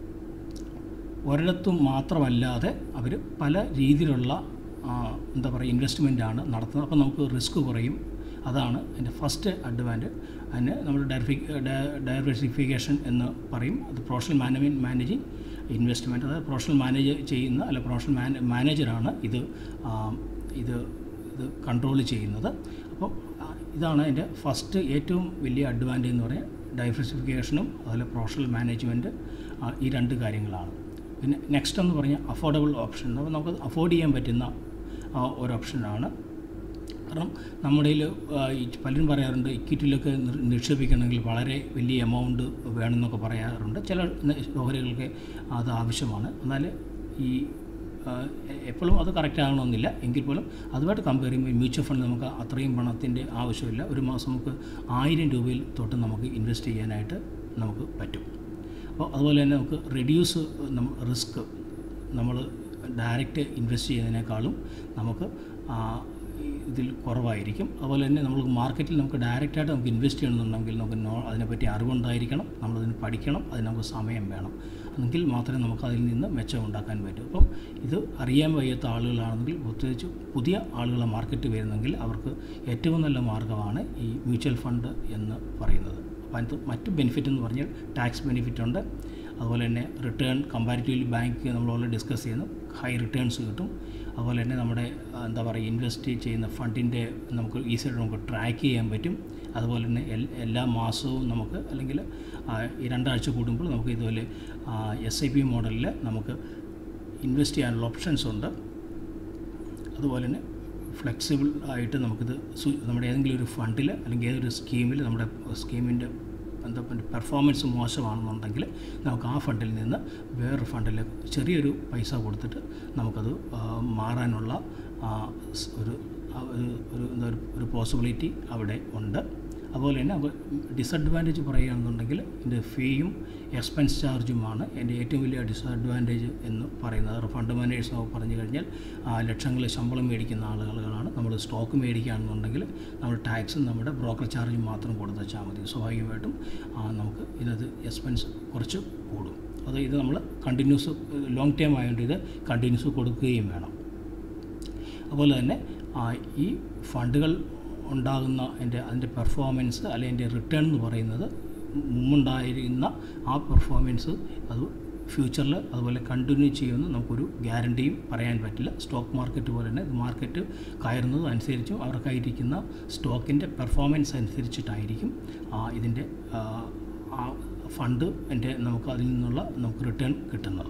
ഒരിടത്തും മാത്രമല്ലാതെ അവർ പല രീതിയിലുള്ള ആ, എന്താ പറയുക ഇൻവെസ്റ്റ്മെൻറ്റാണ് നടത്തുന്നത് അപ്പോൾ നമുക്ക് റിസ്ക് കുറയും അതാണ് എൻ്റെ ഫസ്റ്റ് അഡ്വാൻറ്റേജ് അതിന് നമ്മൾ ഡയർഫി ഡയവേഴ്സിഫിക്കേഷൻ എന്ന് പറയും അത് പ്രൊഫഷണൽ മാനേജ്മെൻറ്റ് മാനേജിങ് ഇൻവെസ്റ്റ്മെൻറ്റ് അതായത് പ്രൊഫഷണൽ മാനേജ് ചെയ്യുന്ന അല്ല പ്രൊഫഷണൽ മാന മാനേജറാണ് ഇത് ആ, ഇത് ഇത് കൺട്രോൾ ചെയ്യുന്നത് അപ്പോൾ ആ, ഇതാണ് എൻ്റെ ഫസ്റ്റ് ഏറ്റവും വലിയ അഡ്വാൻറ്റേജ് എന്ന് പറയുന്നത് ഡൈവേഴ്സിഫിക്കേഷനും അതുപോലെ പ്രൊഫഷണൽ മാനേജ്മെൻറ്റ് ഈ രണ്ട് കാര്യങ്ങളാണ് പിന്നെ നെക്സ്റ്റ് എന്ന് പറഞ്ഞാൽ അഫോർഡബിൾ ഓപ്ഷൻ അപ്പോൾ നമുക്ക് അഫോർഡ് ചെയ്യാൻ പറ്റുന്ന ആ, ഒരു ഓപ്ഷനാണ് കാരണം നമ്മുടെ കയ്യിൽ പലരും പറയാറുണ്ട് ഇക്വിറ്റിയിലൊക്കെ നി- നിക്ഷേപിക്കണമെങ്കിൽ വളരെ വലിയ എമൗണ്ട് വേണമെന്നൊക്കെ പറയാറുണ്ട് ചില ന- ഓഹരികൾക്ക് അത് ആവശ്യമാണ് എന്നാൽ ഈ ആ, എ- എപ്പോഴും അത് കറക്റ്റ് ആകണമെന്നില്ല എങ്കിൽ പോലും അതുമായിട്ട് കമ്പയർ ചെയ്യുമ്പോൾ മ്യൂച്വൽ ഫണ്ട് നമുക്ക് അത്രയും പണത്തിൻ്റെ ആവശ്യമില്ല ഒരു മാസം നമുക്ക് ആയിരം രൂപയിൽ തൊട്ട് നമുക്ക് ഇൻവെസ്റ്റ് ചെയ്യാനായിട്ട് നമുക്ക് പറ്റും അപ്പോൾ അതുപോലെ തന്നെ നമുക്ക് റെഡ്യൂസ് റിസ്ക് നമ്മൾ ഡയറക്റ്റ് ഇൻവെസ്റ്റ് ചെയ്യുന്നതിനേക്കാളും നമുക്ക് ആ, ഇതിൽ കുറവായിരിക്കും അതുപോലെ തന്നെ നമ്മൾ മാർക്കറ്റിൽ നമുക്ക് ഡയറക്റ്റായിട്ട് നമുക്ക് ഇൻവെസ്റ്റ് ചെയ്യണമെന്നുണ്ടെങ്കിൽ നമുക്ക് നോ അതിനെപ്പറ്റി അറിവുണ്ടായിരിക്കണം നമ്മളതിന് പഠിക്കണം അതിന് നമുക്ക് സമയം വേണം എങ്കിൽ മാത്രമേ നമുക്ക് അതിൽ നിന്ന് മെച്ചം ഉണ്ടാക്കാൻ പറ്റൂ അപ്പം ഇത് അറിയാൻ വയ്യാത്ത ആളുകളാണെങ്കിൽ പ്രത്യേകിച്ച് പുതിയ ആളുകൾ മാർക്കറ്റ് വരുന്നെങ്കിൽ അവർക്ക് ഏറ്റവും നല്ല മാർഗ്ഗമാണ് ഈ മ്യൂച്വൽ ഫണ്ട് എന്ന് പറയുന്നത് അപ്പോൾ അതിനകത്ത് മറ്റ് ബെനിഫിറ്റ് എന്ന് പറഞ്ഞാൽ ടാക്സ് ബെനിഫിറ്റ് ഉണ്ട് അതുപോലെ തന്നെ റിട്ടേൺ കമ്പാരിറ്റീവ്ലി ബാങ്ക് നമ്മൾ ഓൾറെഡി ഡിസ്കസ് ചെയ്യുന്നു ഹൈ റിട്ടേൺസ് കിട്ടും അതുപോലെ തന്നെ നമ്മുടെ ആ, എന്താ പറയുക ഇൻവെസ്റ്റ് ചെയ്യുന്ന ഫണ്ടിൻ്റെ നമുക്ക് ഈസിയായിട്ട് നമുക്ക് ട്രാക്ക് ചെയ്യാൻ പറ്റും അതുപോലെ തന്നെ എൽ- എല്ലാ മാസവും നമുക്ക് അല്ലെങ്കിൽ ആ, ഈ രണ്ടാഴ്ച കൂടുമ്പോൾ നമുക്ക് ഇതുപോലെ എസ് ഐ പി മോഡലിൽ നമുക്ക് ഇൻവെസ്റ്റ് ചെയ്യാനുള്ള ഓപ്ഷൻസ് ഉണ്ട് അതുപോലെ തന്നെ ഫ്ലെക്സിബിൾ ആയിട്ട് നമുക്കിത് സു- നമ്മുടെ ഏതെങ്കിലും ഒരു ഫണ്ടിൽ അല്ലെങ്കിൽ ഏതൊരു സ്കീമിൽ നമ്മുടെ സ്കീമിൻ്റെ എന്താ പെർഫോമൻസ് മോശമാണെന്നുണ്ടെങ്കിൽ നമുക്ക് ആ ഫണ്ടിൽ നിന്ന് വേറൊരു ഫണ്ടിൽ ചെറിയൊരു പൈസ കൊടുത്തിട്ട് നമുക്കത് ആ, മാറാനുള്ള ആ, സ് ഒരു ആ, ഒരു ഒരു എന്താ ഒരു- ഒരു പോസിബിലിറ്റി അവിടെ ഉണ്ട് അതുപോലെ തന്നെ അപ്പോൾ ഡിസഡ്വാൻറ്റേജ് പറയുകയാണെന്നുണ്ടെങ്കിൽ ഇതിൻ്റെ ഫീയും എക്സ്പെൻസ് ചാർജുമാണ് എൻ്റെ ഏറ്റവും വലിയ ഡിസഡ്വാൻറ്റേജ് എന്ന് പറയുന്നത് ഫണ്ട് മാനേജേഴ്സ് നമുക്ക് പറഞ്ഞു കഴിഞ്ഞാൽ ആ, ലക്ഷങ്ങളിൽ ശമ്പളം മേടിക്കുന്ന ആളുകളാണ് നമ്മൾ സ്റ്റോക്ക് മേടിക്കുകയാണെന്നുണ്ടെങ്കിൽ നമ്മൾ ടാക്സും നമ്മുടെ ബ്രോക്കർ ചാർജും മാത്രം കൊടുത്തുവെച്ചാൽ മതി സ്വാഭാവികമായിട്ടും ആ, നമുക്ക് ഇതിനകത്ത് എക്സ്പെൻസ് കുറച്ച് കൂടും അത് ഇത് നമ്മൾ കണ്ടിന്യൂസ് ലോങ് ടേം ആയതുകൊണ്ട് ഇത് കണ്ടിന്യൂസ് കൊടുക്കുകയും വേണം അതുപോലെ തന്നെ ആ, ഈ ഫണ്ടുകൾ ഉണ്ടാകുന്ന എൻ്റെ അതിൻ്റെ പെർഫോമൻസ് അല്ലെങ്കിൽ എൻ്റെ റിട്ടേൺ എന്ന് പറയുന്നത് മുമ്പുണ്ടായിരുന്ന ആ പെർഫോമൻസ് അത് ഫ്യൂച്ചറിൽ അതുപോലെ കണ്ടിന്യൂ ചെയ്യുമെന്ന് നമുക്കൊരു ഗ്യാരണ്ടിയും പറയാൻ പറ്റില്ല സ്റ്റോക്ക് മാർക്കറ്റ് പോലെ തന്നെ മാർക്കറ്റ് കയറുന്നത് അനുസരിച്ചും അവർക്കായിരിക്കുന്ന സ്റ്റോക്കിൻ്റെ പെർഫോമൻസ് അനുസരിച്ചിട്ടായിരിക്കും ആ, ഇതിൻ്റെ ആ, ആ ഫണ്ട് എൻ്റെ നമുക്ക് അതിൽ നിന്നുള്ള നമുക്ക് റിട്ടേൺ കിട്ടുന്നത്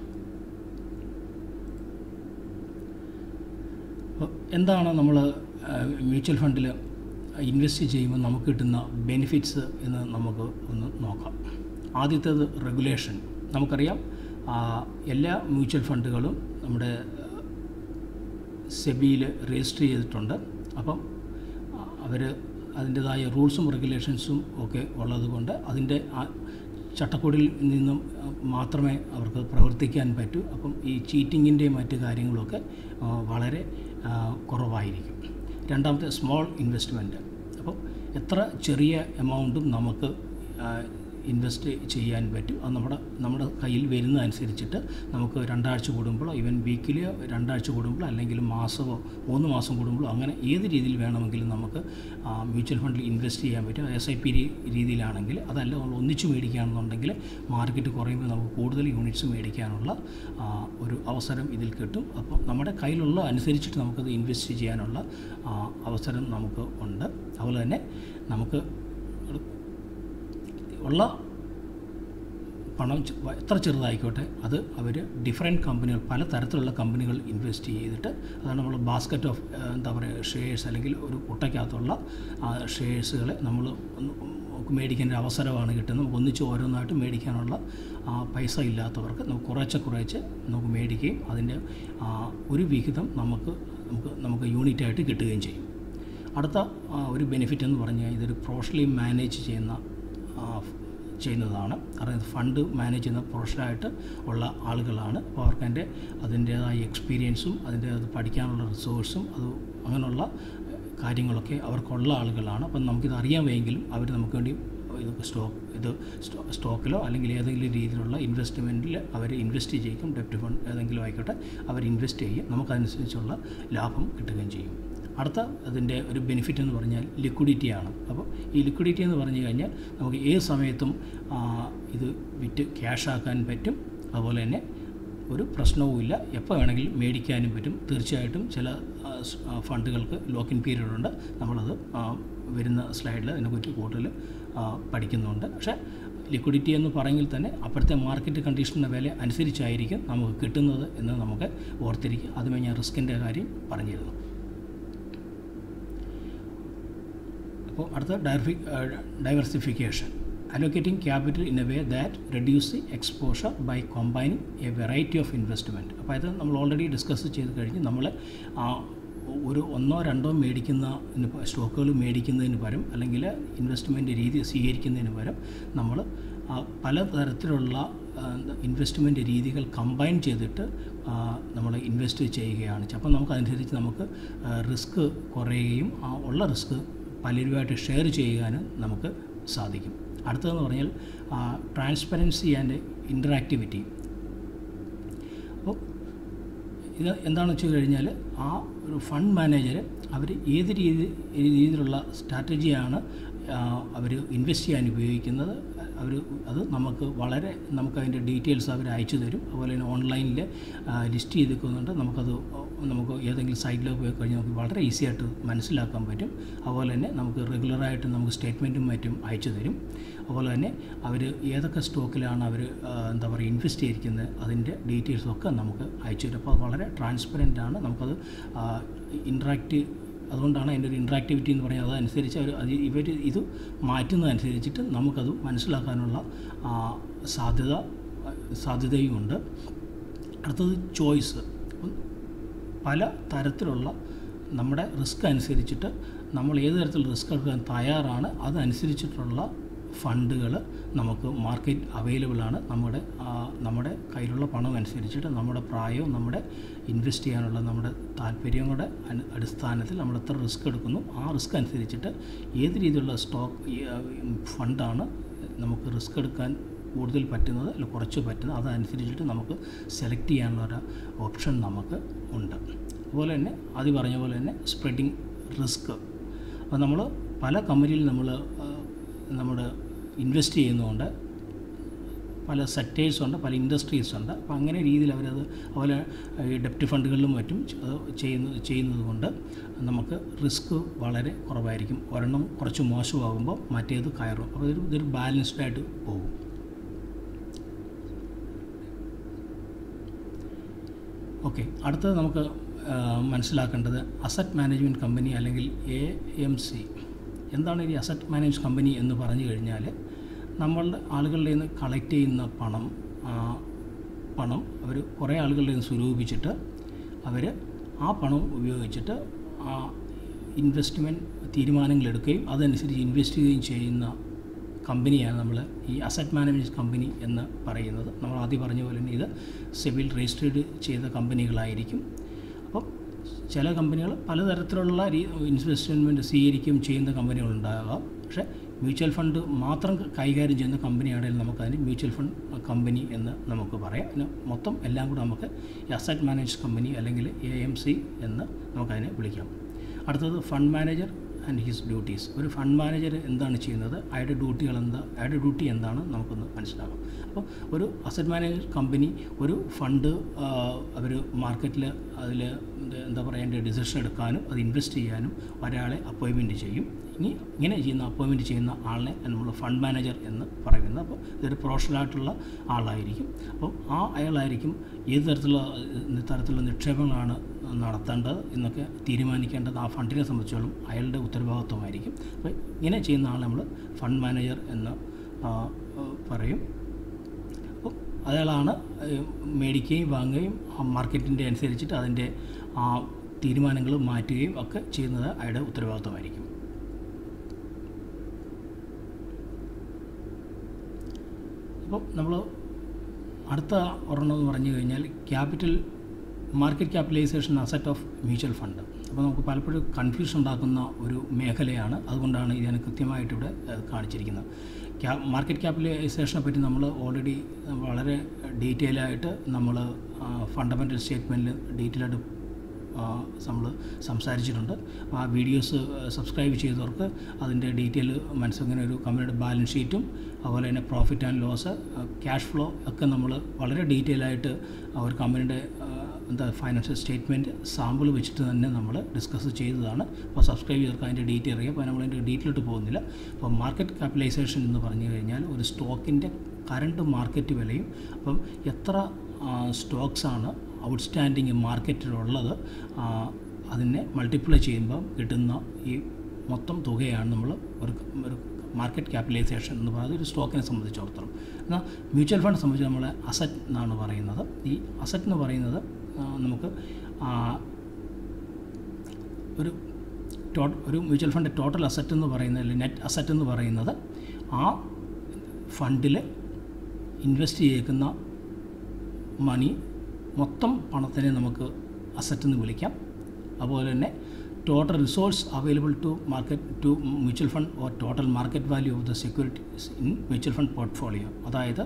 അപ്പോൾ എന്താണ് നമ്മൾ മ്യൂച്വൽ ഫണ്ടിൽ ഇൻവെസ്റ്റ് ചെയ്യുമ്പോൾ നമുക്ക് കിട്ടുന്ന ബെനിഫിറ്റ്സ് എന്ന് നമുക്ക് ഒന്ന് നോക്കാം ആദ്യത്തേത് റെഗുലേഷൻ നമുക്കറിയാം ആ, എല്ലാ മ്യൂച്വൽ ഫണ്ടുകളും നമ്മുടെ സെബിയിൽ രജിസ്റ്റർ ചെയ്തിട്ടുണ്ട് അപ്പം അവർ അതിൻ്റെതായ റൂൾസും റെഗുലേഷൻസും ഒക്കെ ഉള്ളതുകൊണ്ട് അതിൻ്റെ ആ ചട്ടക്കൂടിൽ നിന്നും ആ, മാത്രമേ അവർക്ക് പ്രവർത്തിക്കാൻ പറ്റൂ അപ്പം ഈ ചീറ്റിങ്ങിൻ്റെയും മറ്റ് കാര്യങ്ങളൊക്കെ ആ, വളരെ ആ, കുറവായിരിക്കും രണ്ടാമത്തെ സ്മോൾ ഇൻവെസ്റ്റ്മെൻറ്റ് അപ്പോൾ എത്ര ചെറിയ എമൗണ്ടും നമുക്ക് ആ, ഇൻവെസ്റ്റ് ചെയ്യാൻ പറ്റും അത് നമ്മുടെ നമ്മുടെ കയ്യിൽ വരുന്ന അനുസരിച്ചിട്ട് നമുക്ക് രണ്ടാഴ്ച കൂടുമ്പോഴോ ഈവൻ വീക്കിലി രണ്ടാഴ്ച കൂടുമ്പോഴോ അല്ലെങ്കിൽ മാസമോ മൂന്ന് മാസം കൂടുമ്പോഴോ അങ്ങനെ ഏത് രീതിയിൽ വേണമെങ്കിലും നമുക്ക് ആ, മ്യൂച്വൽ ഫണ്ടിൽ ഇൻവെസ്റ്റ് ചെയ്യാൻ പറ്റും എസ് ഐ പി രീതിയിലാണെങ്കിൽ അതല്ല നമ്മൾ ഒന്നിച്ച് മേടിക്കുകയാണെന്നുണ്ടെങ്കിൽ മാർക്കറ്റ് കുറയുമ്പോൾ നമുക്ക് കൂടുതൽ യൂണിറ്റ്സ് മേടിക്കാനുള്ള ആ, ഒരു അവസരം ഇതിൽ കിട്ടും അപ്പം നമ്മുടെ കയ്യിലുള്ള അനുസരിച്ചിട്ട് നമുക്കത് ഇൻവെസ്റ്റ് ചെയ്യാനുള്ള ആ, അവസരം നമുക്ക് ഉണ്ട് അതുപോലെ തന്നെ നമുക്ക് ഉള്ള പണം ചെ- വ- എത്ര ചെറുതായിക്കോട്ടെ അത് അവർ ഡിഫറെൻറ്റ് കമ്പനികൾ പല തരത്തിലുള്ള കമ്പനികൾ ഇൻവെസ്റ്റ് ചെയ്തിട്ട് അതാണ് നമ്മൾ ബാസ്ക്കറ്റ് ഓഫ് എന്താ പറയുക ഷെയർസ് അല്ലെങ്കിൽ ഒരു കുട്ടയ്ക്കകത്തുള്ള ഷെയർസുകളെ നമ്മൾ ഒന്ന് നമുക്ക് മേടിക്കേണ്ട ഒരു അവസരമാണ് കിട്ടുന്നത് നമുക്ക് ഒന്നിച്ച് ഓരോന്നായിട്ട് മേടിക്കാനുള്ള ആ, പൈസ ഇല്ലാത്തവർക്ക് നമുക്ക് കുറേശ്ശെ കുറേശ്ശെ നമുക്ക് മേടിക്കുകയും അതിൻ്റെ ആ, ഒരു വിഹിതം നമുക്ക് നമുക്ക് നമുക്ക് യൂണിറ്റായിട്ട് കിട്ടുകയും ചെയ്യും അടുത്ത ആ, ഒരു ബെനിഫിറ്റ് എന്ന് പറഞ്ഞാൽ ഇതൊരു പ്രൊഫഷണലി മാനേജ് ചെയ്യുന്ന ആ, ചെയ്യുന്നതാണ് കാരണം ഇത് ഫണ്ട് മാനേജ് ചെയ്യുന്ന പ്രൊഫഷണലായിട്ട് ഉള്ള ആളുകളാണ് അപ്പോൾ അവർക്ക് അതിൻ്റെ അതിൻ്റേതായ എക്സ്പീരിയൻസും അതിൻ്റെ അത് പഠിക്കാനുള്ള റിസോഴ്സും അത് അങ്ങനെയുള്ള കാര്യങ്ങളൊക്കെ അവർക്കുള്ള ആളുകളാണ് അപ്പം നമുക്കിത് അറിയാമെങ്കിലും അവർ നമുക്ക് വേണ്ടി ഇത് സ്റ്റോക്ക് ഇത് സ്റ്റോ സ്റ്റോക്കിലോ അല്ലെങ്കിൽ ഏതെങ്കിലും രീതിയിലുള്ള ഇൻവെസ്റ്റ്മെൻറ്റിൽ അവർ ഇൻവെസ്റ്റ് ചെയ്യും ഡെപ്റ്റ് ഫണ്ട് ഏതെങ്കിലും ആയിക്കോട്ടെ അവർ ഇൻവെസ്റ്റ് ചെയ്യും നമുക്കതനുസരിച്ചുള്ള ലാഭം കിട്ടുകയും ചെയ്യും അടുത്ത അതിൻ്റെ ഒരു ബെനിഫിറ്റ് എന്ന് പറഞ്ഞാൽ ലിക്വിഡിറ്റിയാണ് അപ്പോൾ ഈ ലിക്വിഡിറ്റി എന്ന് പറഞ്ഞു കഴിഞ്ഞാൽ നമുക്ക് ഏത് സമയത്തും ആ, ഇത് വിറ്റ് ക്യാഷ് ആക്കാൻ പറ്റും അതുപോലെ തന്നെ ഒരു പ്രശ്നവുമില്ല എപ്പോൾ വേണമെങ്കിലും മേടിക്കാനും പറ്റും തീർച്ചയായിട്ടും ചില ആ, സ്- ആ, ഫണ്ടുകൾക്ക് ലോക്കിൻ പീരീഡ് ഉണ്ട് നമ്മളത് ആ, വരുന്ന സ്ലൈഡിൽ അതിനെക്കുറിച്ച് കൂടുതൽ ആ, പഠിക്കുന്നുണ്ട് പക്ഷേ ലിക്വിഡിറ്റി എന്ന് പറയെങ്കിൽ തന്നെ അപ്പോഴത്തെ മാർക്കറ്റ് കണ്ടീഷൻ്റെ വില അനുസരിച്ചായിരിക്കും നമുക്ക് കിട്ടുന്നത് എന്ന് നമുക്ക് ഓർത്തിരിക്കുക അതുമേ ഞാൻ റിസ്കിൻ്റെ കാര്യം പറഞ്ഞിരുന്നു അപ്പോൾ അടുത്ത ഡയർഫി diversification allocating capital in a way that reduce the exposure by combining a variety of investment അപ്പോൾ ഇത് നമ്മൾ ഓൾറെഡി ഡിസ്കസ് ചെയ്ത് കഴിഞ്ഞ് നമ്മൾ ആ, ഒരു ഒന്നോ രണ്ടോ മേടിക്കുന്ന സ്റ്റോക്കുകൾ മേടിക്കുന്നതിന് പകരം അല്ലെങ്കിൽ ഇൻവെസ്റ്റ്മെൻറ്റ് രീതി സ്വീകരിക്കുന്നതിന് പകരം നമ്മൾ പലതരത്തിലുള്ള ഇൻവെസ്റ്റ്മെൻറ്റ് രീതികൾ കമ്പൈൻ ചെയ്തിട്ട് നമ്മൾ ഇൻവെസ്റ്റ് ചെയ്യുകയാണ് അപ്പോൾ നമുക്ക് അതനുസരിച്ച് നമുക്ക് റിസ്ക് കുറയുകയും ആ ഉള്ള റിസ്ക് പലരുമായിട്ട് ഷെയർ ചെയ്യാനും നമുക്ക് സാധിക്കും അടുത്തതെന്ന് പറഞ്ഞാൽ ട്രാൻസ്പെറൻസി ആൻഡ് ഇൻറ്ററാക്ടിവിറ്റി അപ്പോൾ ഇത് എന്താണെന്ന് വെച്ച് കഴിഞ്ഞാൽ ആ ഒരു ഫണ്ട് മാനേജർ അവർ ഏത് രീതി രീതിയിലുള്ള സ്ട്രാറ്റജിയാണ് അവർ ഇൻവെസ്റ്റ് ചെയ്യാൻ ഉപയോഗിക്കുന്നത് അവർ അത് നമുക്ക് വളരെ നമുക്ക് അതിൻ്റെ ഡീറ്റെയിൽസ് അവർ അയച്ചു തരും അതുപോലെ തന്നെ ഓൺലൈനിൽ ലിസ്റ്റ് ചെയ്തിരിക്കുന്നുണ്ട് നമുക്കത് നമുക്ക് ഏതെങ്കിലും സൈറ്റിലൊക്കെ പോയി കഴിഞ്ഞാൽ നമുക്ക് വളരെ ഈസി ആയിട്ട് മനസ്സിലാക്കാൻ പറ്റും അതുപോലെ തന്നെ നമുക്ക് റെഗുലറായിട്ട് നമുക്ക് സ്റ്റേറ്റ്മെൻറ്റും മറ്റും അയച്ചു തരും അതുപോലെ തന്നെ അവർ ഏതൊക്കെ സ്റ്റോക്കിലാണ് അവർ എന്താ പറയുക ഇൻവെസ്റ്റ് ചെയ്തിരിക്കുന്നത് അതിൻ്റെ ഡീറ്റെയിൽസും ഒക്കെ നമുക്ക് അയച്ചു തരും അപ്പോൾ അത് വളരെ ട്രാൻസ്പെറൻ്റ് ആണ് നമുക്കത് ഇൻട്രാക്റ്റ് അതുകൊണ്ടാണ് അതിൻ്റെ ഒരു ഇൻട്രാക്ടിവിറ്റി എന്ന് പറയുന്നത് അതനുസരിച്ച് അവർ അത് ഇവർ ഇത് മാറ്റുന്നതനുസരിച്ചിട്ട് നമുക്കത് മനസ്സിലാക്കാനുള്ള ആ, സാധ്യത സാധ്യതയുമുണ്ട് അടുത്തത് ചോയ്സ് പല തരത്തിലുള്ള നമ്മുടെ റിസ്ക് അനുസരിച്ചിട്ട് നമ്മൾ ഏത് തരത്തിൽ റിസ്ക് എടുക്കാൻ തയ്യാറാണ് അതനുസരിച്ചിട്ടുള്ള ഫണ്ടുകൾ നമുക്ക് മാർക്കറ്റ് അവൈലബിൾ ആണ് നമ്മുടെ ആ, നമ്മുടെ കയ്യിലുള്ള പണം അനുസരിച്ചിട്ട് നമ്മുടെ പ്രായവും നമ്മുടെ ഇൻവെസ്റ്റ് ചെയ്യാനുള്ള നമ്മുടെ താല്പര്യങ്ങളുടെ അനു- അടിസ്ഥാനത്തിൽ നമ്മൾ എത്ര റിസ്ക് എടുക്കുന്നു ആ റിസ്ക് അനുസരിച്ചിട്ട് ഏത് രീതിയിലുള്ള സ്റ്റോക്ക് ഫണ്ടാണ് നമുക്ക് റിസ്ക് എടുക്കാൻ കൂടുതൽ പറ്റുന്നത് അല്ല കുറച്ച് പറ്റുന്നത് അതനുസരിച്ചിട്ട് നമുക്ക് സെലക്ട് ചെയ്യാനുള്ള ഒരു ഓപ്ഷൻ നമുക്ക് ഉണ്ട് അതുപോലെ തന്നെ ആദ്യം പറഞ്ഞ പോലെ തന്നെ സ്പ്രെഡിങ് റിസ്ക് അപ്പോൾ നമ്മൾ പല കമ്പനിയിൽ നമ്മൾ നമ്മുടെ ഇൻവെസ്റ്റ് ചെയ്യുന്നതുകൊണ്ട് പല സെക്ടേഴ്സ് ഉണ്ട് പല ഇൻഡസ്ട്രീസ് ഉണ്ട് അപ്പോൾ അങ്ങനെ രീതിയിൽ അവരത് അതുപോലെ ഈ ഡെപ്റ്റ് ഫണ്ടുകളിലും മറ്റും ചെ- അത് ചെയ്യുന്ന ചെയ്യുന്നത് കൊണ്ട് നമുക്ക് റിസ്ക് വളരെ കുറവായിരിക്കും ഒരെണ്ണം കുറച്ച് മോശമാകുമ്പോൾ മറ്റേത് കയറും അപ്പോൾ ഇതൊരു ഇതൊരു ബാലൻസ്ഡ് ആയിട്ട് പോകും ഓക്കെ അടുത്തത് നമുക്ക് ആ, മനസ്സിലാക്കേണ്ടത് അസറ്റ് മാനേജ്മെൻറ്റ് കമ്പനി അല്ലെങ്കിൽ എ എം സി എന്താണ് ഈ അസറ്റ് മാനേജ് കമ്പനി എന്ന് പറഞ്ഞു കഴിഞ്ഞാൽ നമ്മളുടെ ആളുകളുടെ നിന്ന് കളക്ട് ചെയ്യുന്ന പണം ആ, പണം അവർ കുറേ ആളുകളുടെ നിന്ന് സ്വരൂപിച്ചിട്ട് അവർ ആ പണം ഉപയോഗിച്ചിട്ട് ആ ഇൻവെസ്റ്റ്മെൻറ്റ് തീരുമാനങ്ങൾ എടുക്കുകയും അതനുസരിച്ച് ഇൻവെസ്റ്റ് ചെയ്യുകയും ചെയ്യുന്ന കമ്പനിയാണ് നമ്മൾ ഈ അസറ്റ് മാനേജ്മെൻറ്റ് കമ്പനി എന്ന് പറയുന്നത് നമ്മൾ ആദ്യം പറഞ്ഞ പോലെ തന്നെ ഇത് സിവിൽ രജിസ്റ്റേർഡ് ചെയ്ത കമ്പനികളായിരിക്കും അപ്പം ചില കമ്പനികൾ പലതരത്തിലുള്ള ഇൻവെസ്റ്റ്മെൻറ്റ് സ്വീകരിക്കുകയും ചെയ്യുന്ന കമ്പനികളുണ്ടാകാം പക്ഷേ മ്യൂച്വൽ ഫണ്ട് മാത്രം കൈകാര്യം ചെയ്യുന്ന കമ്പനിയാണെങ്കിൽ നമുക്കതിന് മ്യൂച്വൽ ഫണ്ട് കമ്പനി എന്ന് നമുക്ക് പറയാം പിന്നെ മൊത്തം എല്ലാം കൂടെ നമുക്ക് അസറ്റ് മാനേജ് കമ്പനി അല്ലെങ്കിൽ എ എം സി എന്ന് നമുക്കതിനെ വിളിക്കാം അടുത്തത് fund manager and his duties ഒരു ഫണ്ട് മാനേജർ എന്താണ് ചെയ്യുന്നത് അയാളുടെ ഡ്യൂട്ടികൾ എന്താ അയാളുടെ ഡ്യൂട്ടി എന്താണ് നമുക്കൊന്ന് മനസ്സിലാക്കാം അപ്പോൾ ഒരു അസറ്റ് മാനേജർ കമ്പനി ഒരു ഫണ്ട് അവർ മാർക്കറ്റിൽ അതിൽ എന്താ പറയേണ്ട ഡിസിഷൻ എടുക്കാനും അത് ഇൻവെസ്റ്റ് ചെയ്യാനും ഒരാളെ അപ്പോയിൻമെൻറ്റ് ചെയ്യും ഇനി ഇങ്ങനെ ചെയ്യുന്ന അപ്പോയിൻമെൻറ്റ് ചെയ്യുന്ന ആളിനെ നമ്മൾ ഫണ്ട് മാനേജർ എന്ന് പറയുന്നത് അപ്പോൾ ഇതൊരു പ്രൊഫഷണലായിട്ടുള്ള ആളായിരിക്കും അപ്പോൾ ആ അയാളായിരിക്കും ഏത് തരത്തിലുള്ള ഏഹ്, തരത്തിലുള്ള നിക്ഷേപങ്ങളാണ് നടത്തേണ്ടത് എന്നൊക്കെ തീരുമാനിക്കേണ്ടത് ആ ഫണ്ടിനെ സംബന്ധിച്ചോളം അയാളുടെ ഉത്തരവാദിത്വമായിരിക്കും അപ്പോൾ ഇങ്ങനെ ചെയ്യുന്ന ആളെ നമ്മൾ ഫണ്ട് മാനേജർ എന്ന് ആ, ആ, പറയും അപ്പോൾ അയാളാണ് ഏഹ്, മേടിക്കുകയും വാങ്ങുകയും ആ മാർക്കറ്റിൻ്റെ അനുസരിച്ചിട്ട് അതിൻ്റെ ആ തീരുമാനങ്ങൾ മാറ്റുകയും ഒക്കെ ചെയ്യുന്നത് അയാളുടെ ഉത്തരവാദിത്വമായിരിക്കും അപ്പോൾ നമ്മൾ അടുത്ത ഒരെണ്ണം എന്ന് പറഞ്ഞു കഴിഞ്ഞാൽ capital market capitalisation asset of mutual fund അപ്പോൾ നമുക്ക് പലപ്പോഴും കൺഫ്യൂഷൻ ഉണ്ടാക്കുന്ന ഒരു മേഖലയാണ് അതുകൊണ്ടാണ് ഇതിനെ കൃത്യമായിട്ട് ഇവിടെ ഏഹ്, കാണിച്ചിരിക്കുന്നത് ക്യാ മാർക്കറ്റ് ക്യാപിറ്റലൈസേഷനെ പറ്റി നമ്മൾ ഓൾറെഡി വളരെ ഡീറ്റെയിൽ ആയിട്ട് നമ്മൾ ഫണ്ടമെൻ്റൽ സ്റ്റേറ്റ്മെൻറ്റിൽ ഡീറ്റെയിൽ ആയിട്ട് നമ്മൾ സംസാരിച്ചിട്ടുണ്ട് ആ വീഡിയോസ് സബ്സ്ക്രൈബ് ചെയ്തവർക്ക് അതിൻ്റെ ഡീറ്റെയിൽ മനസ്സിങ്ങനെ ഒരു കമ്പനിയുടെ ബാലൻസ് ഷീറ്റും അതുപോലെ തന്നെ profit and loss cash flow ഒക്കെ നമ്മൾ വളരെ ഡീറ്റെയിൽ ആയിട്ട് ആ ഒരു കമ്പനിയുടെ ആ, എന്താ ഫൈനാൻഷ്യൽ സ്റ്റേറ്റ്മെൻറ്റ് സാമ്പിൾ വെച്ചിട്ട് തന്നെ നമ്മൾ ഡിസ്കസ് ചെയ്തതാണ് അപ്പോൾ സബ്സ്ക്രൈബ് ചെയ്തവർക്ക് അതിൻ്റെ ഡീറ്റെയിൽ അറിയാം അപ്പോൾ നമ്മൾ അതിൻ്റെ ഡീറ്റെയിലോട്ട് പോകുന്നില്ല അപ്പോൾ മാർക്കറ്റ് ക്യാപിറ്റലൈസേഷൻ എന്ന് പറഞ്ഞു കഴിഞ്ഞാൽ ഒരു സ്റ്റോക്കിൻ്റെ കറണ്ട് മാർക്കറ്റ് വിലയും അപ്പം എത്ര സ്റ്റോക്സാണ് ഔട്ട്സ്റ്റാൻഡിങ് മാർക്കറ്റിലുള്ളത് ആ, അതിനെ മൾട്ടിപ്ലൈ ചെയ്യുമ്പോൾ കിട്ടുന്ന ഈ മൊത്തം തുകയാണ് നമ്മൾ ഒരു ഒരു മാർക്കറ്റ് ക്യാപിറ്റലൈസേഷൻ എന്ന് പറയുന്നത് ഒരു സ്റ്റോക്കിനെ സംബന്ധിച്ചിടത്തോളം എന്നാൽ മ്യൂച്വൽ ഫണ്ട് സംബന്ധിച്ച് നമ്മൾ അസറ്റ് എന്നാണ് പറയുന്നത് ഈ അസറ്റ് എന്ന് പറയുന്നത് ആ, നമുക്ക് ആ, ഒരു ടോ ഒരു മ്യൂച്വൽ ഫണ്ട് ടോട്ടൽ അസറ്റ് എന്ന് പറയുന്നത് നെറ്റ് അസറ്റ് എന്ന് പറയുന്നത് ആ ഫണ്ടിൽ ഇൻവെസ്റ്റ് ചെയ്തേക്കുന്ന മണി മൊത്തം പണത്തിനെ നമുക്ക് അസറ്റ് എന്ന് വിളിക്കാം അതുപോലെ തന്നെ total resource available to market to mutual fund or total market value of the securities in mutual fund portfolio അതായത്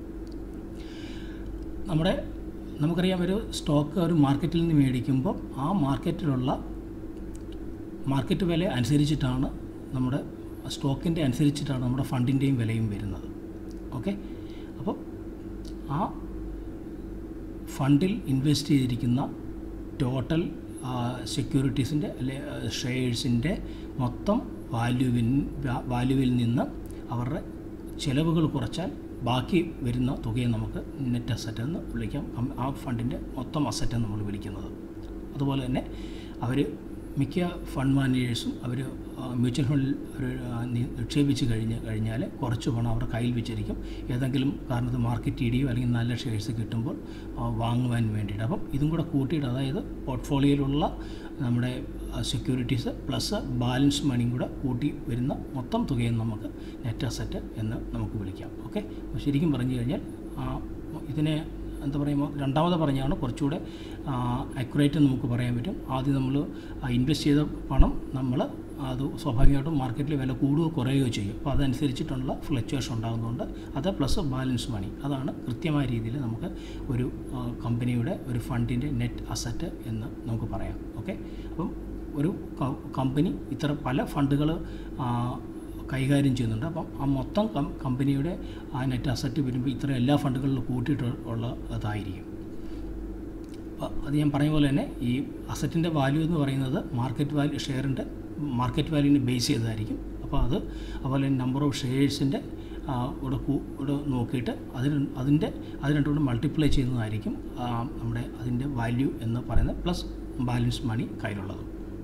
നമ്മുടെ നമുക്കറിയാം ഒരു സ്റ്റോക്ക് ഒരു മാർക്കറ്റിൽ നിന്ന് മേടിക്കുമ്പോൾ ആ മാർക്കറ്റിലുള്ള മാർക്കറ്റ് വില അനുസരിച്ചിട്ടാണ് നമ്മുടെ സ്റ്റോക്കിൻ്റെ അനുസരിച്ചിട്ടാണ് നമ്മുടെ ഫണ്ടിൻ്റെയും വിലയും വരുന്നത് ഓക്കെ അപ്പോൾ ആ ഫണ്ടിൽ ഇൻവെസ്റ്റ് ചെയ്തിരിക്കുന്ന ടോട്ടൽ സെക്യൂരിറ്റീസിൻ്റെ അല്ലെ ഷെയർസിൻ്റെ മൊത്തം വാല്യൂവിൻ വാല്യൂവിൽ നിന്ന് അവരുടെ ചിലവുകൾ കുറച്ചാൽ ബാക്കി വരുന്ന തുകയെ നമുക്ക് നെറ്റ് അസറ്റ് എന്ന് വിളിക്കാം അം- ആ ഫണ്ടിൻ്റെ മൊത്തം അസറ്റ് എന്ന് നമ്മൾ വിളിക്കുന്നത് അതുപോലെ തന്നെ അവർ മിക്ക ഫണ്ട് മാനേജേഴ്സും അവർ മ്യൂച്വൽ ഫണ്ടിൽ ഒരു ആ, നി- നിക്ഷേപിച്ച് കഴിഞ്ഞ് കഴിഞ്ഞാൽ കുറച്ച് പണം അവരുടെ കയ്യിൽ വെച്ചിരിക്കും ഏതെങ്കിലും കാരണത്ത് മാർക്കറ്റ് ഇടിയോ അല്ലെങ്കിൽ നല്ല ഷെയർസ് കിട്ടുമ്പോൾ ആ, വാങ്ങുവാൻ വേണ്ടിയിട്ട് അപ്പം ഇതും കൂടെ കൂട്ടിയിട്ട് അതായത് പോർട്ട്ഫോളിയോയിലുള്ള നമ്മുടെ സെക്യൂരിറ്റീസ് പ്ലസ് ബാലൻസ് മണിയും കൂടെ കൂട്ടി വരുന്ന മൊത്തം തുകയും നമുക്ക് നെറ്റ് അസറ്റ് എന്ന് നമുക്ക് വിളിക്കാം ഓക്കെ അപ്പോൾ ശരിക്കും പറഞ്ഞു കഴിഞ്ഞാൽ ആ, ഇതിനെ എന്താ പറയുമ്പോൾ രണ്ടാമത് പറഞ്ഞാണ് കുറച്ചുകൂടെ അക്യുറേറ്റ് നമുക്ക് പറയാൻ പറ്റും ആദ്യം നമ്മൾ ഇൻവെസ്റ്റ് ചെയ്ത പണം നമ്മൾ അത് സ്വാഭാവികമായിട്ടും മാർക്കറ്റിൽ വില കൂടുകയോ കുറയുകയോ ചെയ്യും അപ്പോൾ അതനുസരിച്ചിട്ടുള്ള ഫ്ലക്ച്വേഷൻ ഉണ്ടാകുന്നതുകൊണ്ട് അത് പ്ലസ് ബാലൻസ് മണി അതാണ് കൃത്യമായ രീതിയിൽ നമുക്ക് ഒരു ആ, കമ്പനിയുടെ ഒരു ഫണ്ടിൻ്റെ നെറ്റ് അസറ്റ് എന്ന് നമുക്ക് പറയാം ഓക്കെ അപ്പം ഒരു ക- കമ്പനി ഇത്ര പല ഫണ്ടുകൾ കൈകാര്യം ചെയ്യുന്നുണ്ട് അപ്പം ആ മൊത്തം കം- കമ്പനിയുടെ ആ നെറ്റ് അസറ്റ് വരുമ്പോൾ ഇത്ര എല്ലാ ഫണ്ടുകളിലും കൂട്ടിയിട്ട് ഉള്ളതായിരിക്കും അപ്പോൾ അത് ഞാൻ പറഞ്ഞ പോലെ തന്നെ ഈ അസറ്റിൻ്റെ വാല്യൂ എന്ന് പറയുന്നത് മാർക്കറ്റ് വാല്യൂ ഷെയറിൻ്റെ മാർക്കറ്റ് വാല്യൂവിനെ ബേസ് ചെയ്തതായിരിക്കും അപ്പോൾ അത് അതുപോലെ തന്നെ നമ്പർ ഓഫ് ഷെയർസിൻ്റെ ഇവിടെ കൂ- ഇവിടെ നോക്കിയിട്ട് അതിന് അതിൻ്റെ അത് രണ്ടും കൂടെ മൾട്ടിപ്ലൈ ചെയ്യുന്നതായിരിക്കും ആ, നമ്മുടെ അതിൻ്റെ വാല്യൂ എന്ന് പറയുന്നത് പ്ലസ് ബാലൻസ് മണി കയ്യിലുള്ളത്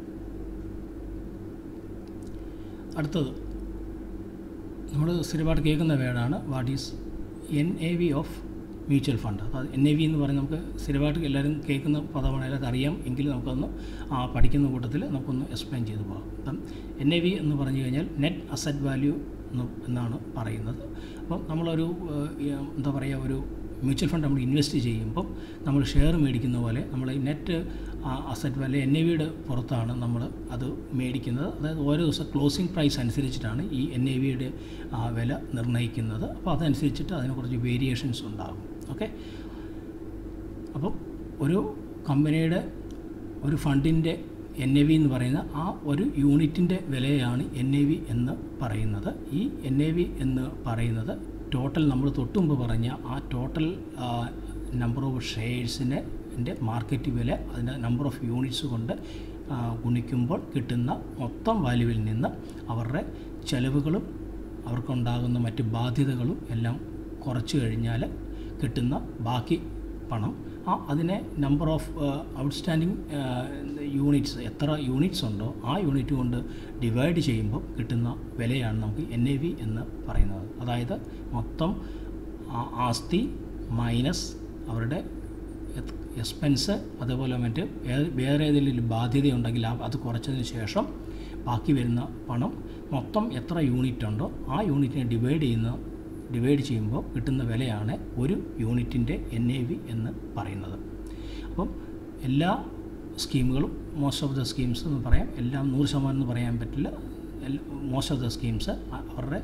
അടുത്തത് നമ്മൾ സ്ഥിരമായിട്ട് കേൾക്കുന്ന വേർഡാണ് what is N A V of mutual fund അതായത് എൻ എ വി എന്ന് പറയുന്നത് നമുക്ക് സ്ഥിരമായിട്ട് എല്ലാവരും കേൾക്കുന്ന പദമാണ് എല്ലാവർക്കും അറിയാം എങ്കിലും നമുക്കൊന്ന് ആ, പഠിക്കുന്ന കൂട്ടത്തിൽ നമുക്കൊന്ന് എക്സ്പ്ലെയിൻ ചെയ്തു പോകാം അപ്പം എൻ എ വി എന്ന് പറഞ്ഞു കഴിഞ്ഞാൽ നെറ്റ് അസറ്റ് വാല്യൂ എന്ന് എന്നാണ് പറയുന്നത് അപ്പം നമ്മളൊരു ഏഹ്, എന്താ പറയുക ഒരു മ്യൂച്വൽ ഫണ്ട് നമ്മൾ ഇൻവെസ്റ്റ് ചെയ്യുമ്പോൾ നമ്മൾ ഷെയർ മേടിക്കുന്ന പോലെ നമ്മൾ ഈ net asset value N A വിയുടെ പുറത്താണ് നമ്മൾ അത് മേടിക്കുന്നത് അതായത് ഓരോ ദിവസം ക്ലോസിംഗ് പ്രൈസ് അനുസരിച്ചിട്ടാണ് ഈ എൻ എ വിയുടെ വില നിർണ്ണയിക്കുന്നത് അപ്പോൾ അതനുസരിച്ചിട്ട് അതിന് കുറച്ച് വേരിയേഷൻസ് ഉണ്ടാകും ഓക്കെ അപ്പം ഒരു കമ്പനിയുടെ ഒരു ഫണ്ടിൻ്റെ എൻ എ വി എന്ന് പറയുന്ന ആ ഒരു യൂണിറ്റിൻ്റെ വിലയാണ് എൻ എ വി എന്ന് പറയുന്നത് ഈ എൻ എ വി എന്ന് പറയുന്നത് ടോട്ടൽ നമ്മൾ തൊട്ടുമുമ്പ് പറഞ്ഞ ആ ടോട്ടൽ നമ്പർ ഓഫ് ഷെയർസിനെ മാർക്കറ്റ് വില അതിൻ്റെ നമ്പർ ഓഫ് യൂണിറ്റ്സ് കൊണ്ട് ആ, ഗുണിക്കുമ്പോൾ കിട്ടുന്ന മൊത്തം വാല്യുവിൽ നിന്ന് അവരുടെ ചെലവുകളും അവർക്കുണ്ടാകുന്ന മറ്റ് ബാധ്യതകളും എല്ലാം കുറച്ച് കഴിഞ്ഞാൽ കിട്ടുന്ന ബാക്കി പണം ആ അതിനെ നമ്പർ ഓഫ് ഔട്ട്സ്റ്റാൻഡിങ് യൂണിറ്റ്സ് എത്ര യൂണിറ്റ്സ് ഉണ്ടോ ആ യൂണിറ്റ് കൊണ്ട് ഡിവൈഡ് ചെയ്യുമ്പോൾ കിട്ടുന്ന വിലയാണ് നമുക്ക് എൻ എ വി എന്ന് പറയുന്നത് അതായത് മൊത്തം ആ- ആസ്തി മൈനസ് അവരുടെ എക്സ്പെൻസ് അതുപോലെ മറ്റ് വേ- വേറെ ഏതെങ്കിലും ബാധ്യതയുണ്ടെങ്കിൽ ആ- അത് കുറച്ചതിന് ശേഷം ബാക്കി വരുന്ന പണം മൊത്തം എത്ര യൂണിറ്റ് ഉണ്ടോ ആ യൂണിറ്റിനെ ഡിവൈഡ് ചെയ്യുന്ന ഡിവൈഡ് ചെയ്യുമ്പോൾ കിട്ടുന്ന വിലയാണ് ഒരു യൂണിറ്റിൻ്റെ എൻ എ വി എന്ന് പറയുന്നത് അപ്പം എല്ലാ സ്കീമുകളും മോസ്റ്റ് ഓഫ് ദ സ്കീംസ് എന്ന് പറയാം എല്ലാം നൂറ് ശതമാനം എന്ന് പറയാൻ പറ്റില്ല മോസ്റ്റ് ഓഫ് ദ സ്കീംസ് അവരുടെ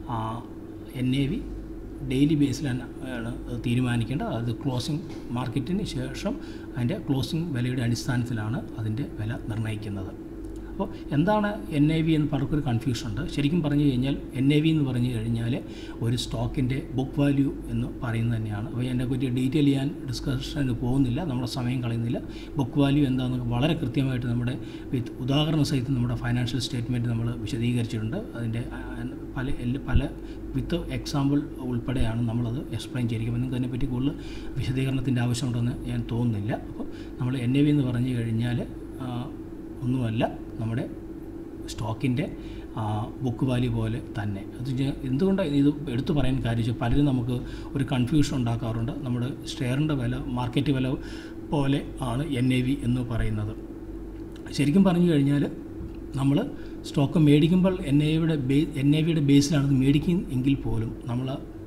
എൻ എ വി ഡെയിലി ബേസിലാണ് ആണ് അത് തീരുമാനിക്കേണ്ടത് അത് ക്ലോസിംഗ് മാർക്കറ്റിന് ശേഷം അതിൻ്റെ ക്ലോസിംഗ് വിലയുടെ അടിസ്ഥാനത്തിലാണ് അതിൻ്റെ വില നിർണ്ണയിക്കുന്നത് അപ്പോൾ എന്താണ് എൻ ഐ വി എന്ന് പലർക്കും ഒരു കൺഫ്യൂഷൻ ഉണ്ട് ശരിക്കും പറഞ്ഞു കഴിഞ്ഞാൽ എൻ ഐ വി എന്ന് പറഞ്ഞു കഴിഞ്ഞാൽ ഒരു സ്റ്റോക്കിൻ്റെ ബുക്ക് വാല്യൂ എന്ന് പറയുന്നത് തന്നെയാണ് അപ്പോൾ അതിനെപ്പറ്റി ഡീറ്റെയിൽ ചെയ്യാൻ ഡിസ്കഷന് പോകുന്നില്ല നമ്മുടെ സമയം കളയുന്നില്ല ബുക്ക് വാല്യൂ എന്താണെന്ന് വളരെ കൃത്യമായിട്ട് നമ്മുടെ വിത്ത് ഉദാഹരണ സഹിതം നമ്മുടെ ഫൈനാൻഷ്യൽ സ്റ്റേറ്റ്മെൻറ്റ് നമ്മൾ വിശദീകരിച്ചിട്ടുണ്ട് അതിൻ്റെ ആ, പല എല്ലാ- പല വിത്ത് എക്സാമ്പിൾ ഉൾപ്പെടെയാണ് നമ്മളത് എക്സ്പ്ലെയിൻ ചെയ്തിരിക്കുന്നത് നിങ്ങൾക്ക് അതിനെപ്പറ്റി കൂടുതൽ വിശദീകരണത്തിൻ്റെ ആവശ്യമുണ്ടെന്ന് ഞാൻ തോന്നുന്നില്ല അപ്പോൾ നമ്മൾ എൻ എ വി എന്ന് പറഞ്ഞു കഴിഞ്ഞാൽ ആ, ഒന്നുമല്ല നമ്മുടെ സ്റ്റോക്കിൻ്റെ ബുക്ക് വാല്യൂ പോലെ തന്നെ അത് ഞാൻ- എന്തുകൊണ്ടാണ് ഇത് എടുത്തു പറയാൻ കാര്യം വെച്ചാൽ പലരും നമുക്ക് ഒരു കൺഫ്യൂഷൻ ഉണ്ടാക്കാറുണ്ട് നമ്മുടെ ഷെയറിൻ്റെ വില മാർക്കറ്റ് വില പോലെ ആണ് എൻ എ വി എന്ന് പറയുന്നത് ശരിക്കും പറഞ്ഞു കഴിഞ്ഞാൽ നമ്മൾ സ്റ്റോക്ക് മേടിക്കുമ്പോൾ എൻ എ വിയുടെ ബേ എൻ എ വിയുടെ ബേസിലാണ് ഇത് മേടിക്കും പോലും നമ്മൾ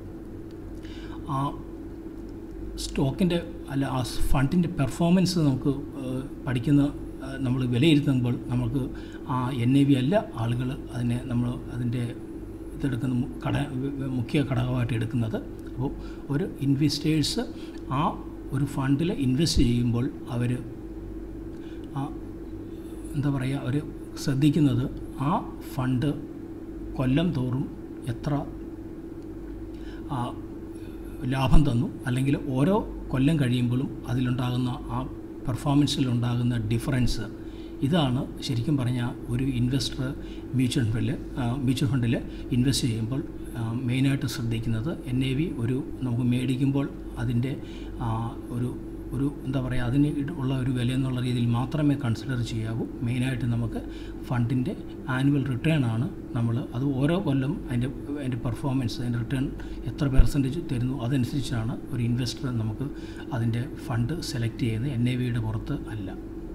ആ സ്റ്റോക്കിൻ്റെ അല്ല ആ ഫണ്ടിൻ്റെ പെർഫോമൻസ് നമുക്ക് ഏഹ്, പഠിക്കുന്ന നമ്മൾ വിലയിരുത്തുമ്പോൾ നമുക്ക് ആ എൻ എ വി അല്ല ആളുകൾ അതിനെ നമ്മൾ അതിൻ്റെ ഇതെടുക്കുന്ന മു- ഘട മുഖ്യ ഘടകമായിട്ട് എടുക്കുന്നത് അപ്പോൾ ഒരു ഇൻവെസ്റ്റേഴ്സ് ആ ഒരു ഫണ്ടിൽ ഇൻവെസ്റ്റ് ചെയ്യുമ്പോൾ അവർ ആ എന്താ പറയുക അവർ ശ്രദ്ധിക്കുന്നത് ആ ഫണ്ട് കൊല്ലം തോറും എത്ര ആ, ലാഭം തന്നു അല്ലെങ്കിൽ ഓരോ കൊല്ലം കഴിയുമ്പോഴും അതിലുണ്ടാകുന്ന ആ പെർഫോമൻസിലുണ്ടാകുന്ന ഡിഫറൻസ് ഇതാണ് ശരിക്കും പറഞ്ഞാൽ ഒരു ഇൻവെസ്റ്റർ മ്യൂച്വൽ ഫണ്ടിൽ മ്യൂച്വൽ ഫണ്ടിൽ ഇൻവെസ്റ്റ് ചെയ്യുമ്പോൾ ആ, മെയിനായിട്ട് ശ്രദ്ധിക്കുന്നത് എൻ എ വി ഒരു നമുക്ക് മേടിക്കുമ്പോൾ അതിൻ്റെ ആ, ഒരു ഒരു എന്താ പറയുക അതിന് ഇട- ഉള്ള ഒരു വില എന്നുള്ള രീതിയിൽ മാത്രമേ കൺസിഡർ ചെയ്യാവൂ മെയിനായിട്ട് നമുക്ക് ഫണ്ടിൻ്റെ ആനുവൽ റിട്ടേൺ ആണ് നമ്മൾ അത് ഓരോ കൊല്ലം അതിൻ്റെ അതിൻ്റെ പെർഫോമൻസ് അതിൻ്റെ റിട്ടേൺ എത്ര പെർസെൻറ്റേജ് തരുന്നു അതനുസരിച്ചാണ് ഒരു ഇൻവെസ്റ്റർ നമുക്ക് അതിൻ്റെ ഫണ്ട് സെലക്ട് ചെയ്യുന്നത് എൻ എ വിയുടെ പുറത്ത് അല്ല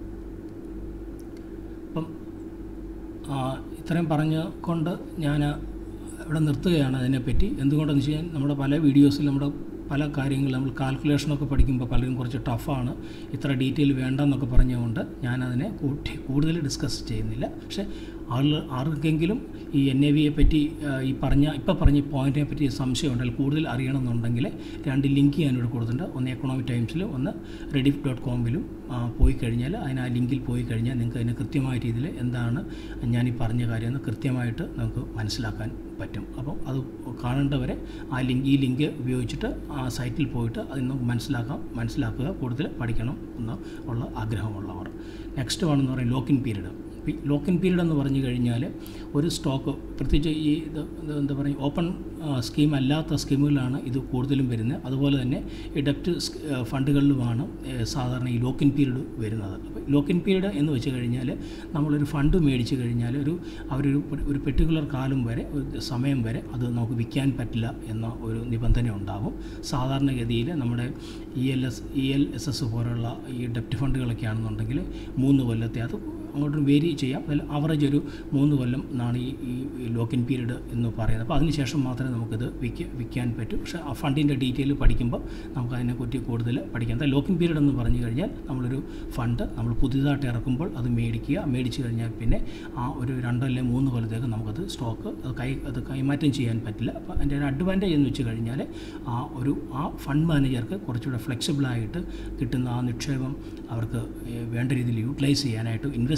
അപ്പം ആ, ഇത്രയും പറഞ്ഞുകൊണ്ട് ഞാൻ ഇവിടെ നിർത്തുകയാണ് അതിനെപ്പറ്റി എന്തുകൊണ്ടെന്ന് വെച്ച് കഴിഞ്ഞാൽ നമ്മുടെ പല വീഡിയോസിൽ നമ്മുടെ പല കാര്യങ്ങൾ നമ്മൾ കാൽക്കുലേഷനൊക്കെ പഠിക്കുമ്പോൾ പലരും കുറച്ച് ടഫാണ് ഇത്ര ഡീറ്റെയിൽ വേണ്ടെന്നൊക്കെ പറഞ്ഞുകൊണ്ട് ഞാനതിനെ കൂട്ടി കൂടുതൽ ഡിസ്കസ് ചെയ്യുന്നില്ല പക്ഷേ ആളുകൾ ആർക്കെങ്കിലും ഈ എൻ എ വിയെ പറ്റി ആ, ഈ പറഞ്ഞ ഇപ്പോൾ പറഞ്ഞ പോയിന്റിനെ പറ്റി സംശയമുണ്ടെങ്കിൽ കൂടുതൽ അറിയണമെന്നുണ്ടെങ്കിൽ രണ്ട് ലിങ്ക് ഞാനിവിടെ കൊടുത്തിട്ടുണ്ട് ഒന്ന് എക്കണോമിക് ടൈംസിലും ഒന്ന് റെഡിഫ് ഡോട്ട് കോമിലും പോയി കഴിഞ്ഞാൽ അതിന് ആ ലിങ്കിൽ പോയി കഴിഞ്ഞാൽ നിങ്ങൾക്ക് അതിന് കൃത്യമായ രീതിയിൽ എന്താണ് ഞാൻ ഈ പറഞ്ഞ കാര്യമെന്ന് കൃത്യമായിട്ട് നമുക്ക് മനസ്സിലാക്കാൻ പറ്റും അപ്പം അത് കാണേണ്ടവരെ ആ ലിങ്ക് ഈ ലിങ്ക് ഉപയോഗിച്ചിട്ട് ആ സൈറ്റിൽ പോയിട്ട് അതിൽ നിന്ന് മനസ്സിലാക്കാം മനസ്സിലാക്കുക കൂടുതൽ പഠിക്കണം എന്ന് ഉള്ള ആഗ്രഹമുള്ളവർ നെക്സ്റ്റ് വേണമെന്ന് പറയും ലോക്കിൻ പീരീഡ് ലോക്കിൻ പീരീഡ് എന്ന് പറഞ്ഞു കഴിഞ്ഞാൽ ഒരു സ്റ്റോക്ക് പ്രത്യേകിച്ച് ഈ ഇത് ഇത് എന്താ പറയുക ഓപ്പൺ സ്കീം അല്ലാത്ത സ്കീമുകളിലാണ് ഇത് കൂടുതലും വരുന്നത് അതുപോലെ തന്നെ ഈ ഡെപ്റ്റ് ഫണ്ടുകളിലുമാണ് ഏഹ്, സാധാരണ ഈ ലോക്കിൻ പീരീഡ് വരുന്നത് അപ്പോൾ ലോക്കിൻ പീരീഡ് എന്ന് വെച്ച് കഴിഞ്ഞാൽ നമ്മളൊരു ഫണ്ട് മേടിച്ച് കഴിഞ്ഞാൽ ഒരു അവരൊരു പ- ഒരു പെർട്ടിക്കുലർ കാലം വരെ ഒരു സമയം വരെ അത് നമുക്ക് വിൽക്കാൻ പറ്റില്ല എന്ന ഒരു നിബന്ധന ഉണ്ടാകും സാധാരണഗതിയിൽ നമ്മുടെ E L S E L S S പോലുള്ള ഈ ഡെപ്റ്റ് ഫണ്ടുകളൊക്കെ ആണെന്നുണ്ടെങ്കിൽ മൂന്ന് കൊല്ലത്തെ അത് അങ്ങോട്ട് വേരി ചെയ്യാം അതിൽ ആവറേജ് ഒരു മൂന്ന് കൊല്ലം എന്നാണ് ഈ ഈ ലോക്കിൻ പീരീഡ് എന്ന് പറയുന്നത് അപ്പോൾ അതിനുശേഷം മാത്രമേ നമുക്കിത് വിൽക്ക വിൽക്കാൻ പറ്റൂ പക്ഷേ ആ ഫണ്ടിൻ്റെ ഡീറ്റെയിൽ പഠിക്കുമ്പോൾ നമുക്ക് അതിനെപ്പറ്റി കൂടുതൽ പഠിക്കാം എന്താ ലോക്കിൻ പീരീഡ് എന്ന് പറഞ്ഞു കഴിഞ്ഞാൽ നമ്മളൊരു ഫണ്ട് നമ്മൾ പുതിയതായിട്ട് ഇറക്കുമ്പോൾ അത് മേടിക്കുക മേടിച്ച് കഴിഞ്ഞാൽ പിന്നെ ആ ഒരു രണ്ടോ അല്ലെങ്കിൽ മൂന്ന് കൊല്ലത്തേക്ക് നമുക്കത് സ്റ്റോക്ക് അത് കൈ അത് കൈമാറ്റം ചെയ്യാൻ പറ്റില്ല അപ്പോൾ അതിൻ്റെ ഒരു അഡ്വാൻറ്റേജ് എന്ന് വെച്ച് കഴിഞ്ഞാൽ ആ ഒരു ആ ഫണ്ട് മാനേജർക്ക് കുറച്ചുകൂടെ ഫ്ലെക്സിബിളായിട്ട് കിട്ടുന്ന ആ നിക്ഷേപം അവർക്ക് ഏഹ്, വേണ്ട രീതിയിൽ യൂട്ടിലൈസ് ചെയ്യാനായിട്ട് ഇൻവെസ്റ്റ്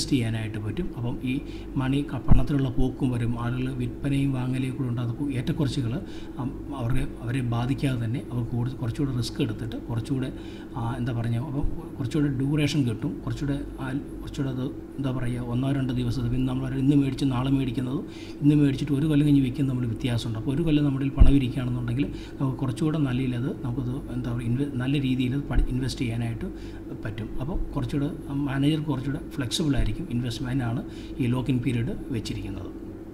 ഇൻവെസ്റ്റ് ചെയ്യാനായിട്ട് പറ്റും അപ്പം ഈ മണി ക- പണത്തിലുള്ള പോക്കും വരും ആളുകൾ വിൽപ്പനയും വാങ്ങലും കൂടെ ഉണ്ടാകുന്ന ഏറ്റക്കുറച്ചുകൾ അവരെ അവരെ ബാധിക്കാതെ തന്നെ അവർക്ക് കൂടുതൽ കുറച്ചുകൂടെ റിസ്ക് എടുത്തിട്ട് കുറച്ചുകൂടെ ആ, എന്താ പറയുക അപ്പം കുറച്ചുകൂടെ ഡ്യൂറേഷൻ കിട്ടും കുറച്ചുകൂടെ ആ, കുറച്ചുകൂടെ അത് എന്താ പറയുക ഒന്നോ രണ്ടോ ദിവസത്തിൽ ഇന്ന് നമ്മൾ ഇന്ന് മേടിച്ച് നാളെ മേടിക്കുന്നത് ഇന്ന് മേടിച്ചിട്ട് ഒരു കൊല്ലം കഴിഞ്ഞ് വിൽക്കുന്ന നമ്മൾ വ്യത്യാസമുണ്ട് അപ്പോൾ ഒരു കൊല്ലം നമ്മുടെ കയ്യിൽ പണം ഇരിക്കുകയാണെന്നുണ്ടെങ്കിൽ നമുക്ക് കുറച്ചുകൂടെ നല്ല അത് നമുക്കത് എന്താ പറയുക ഇൻവെ നല്ല രീതിയിൽ പഠി ഇൻവെസ്റ്റ് ചെയ്യാനായിട്ട് പറ്റും അപ്പോൾ കുറച്ചുകൂടെ മാനേജർ കുറച്ചുകൂടെ ഫ്ലെക്സിബിൾ ആയിരിക്കും ഇൻവെസ്റ്റ്മെൻറ്റാണ് ഈ ലോക്ക് ഇൻ പീരീഡ് വെച്ചിരിക്കുന്നത്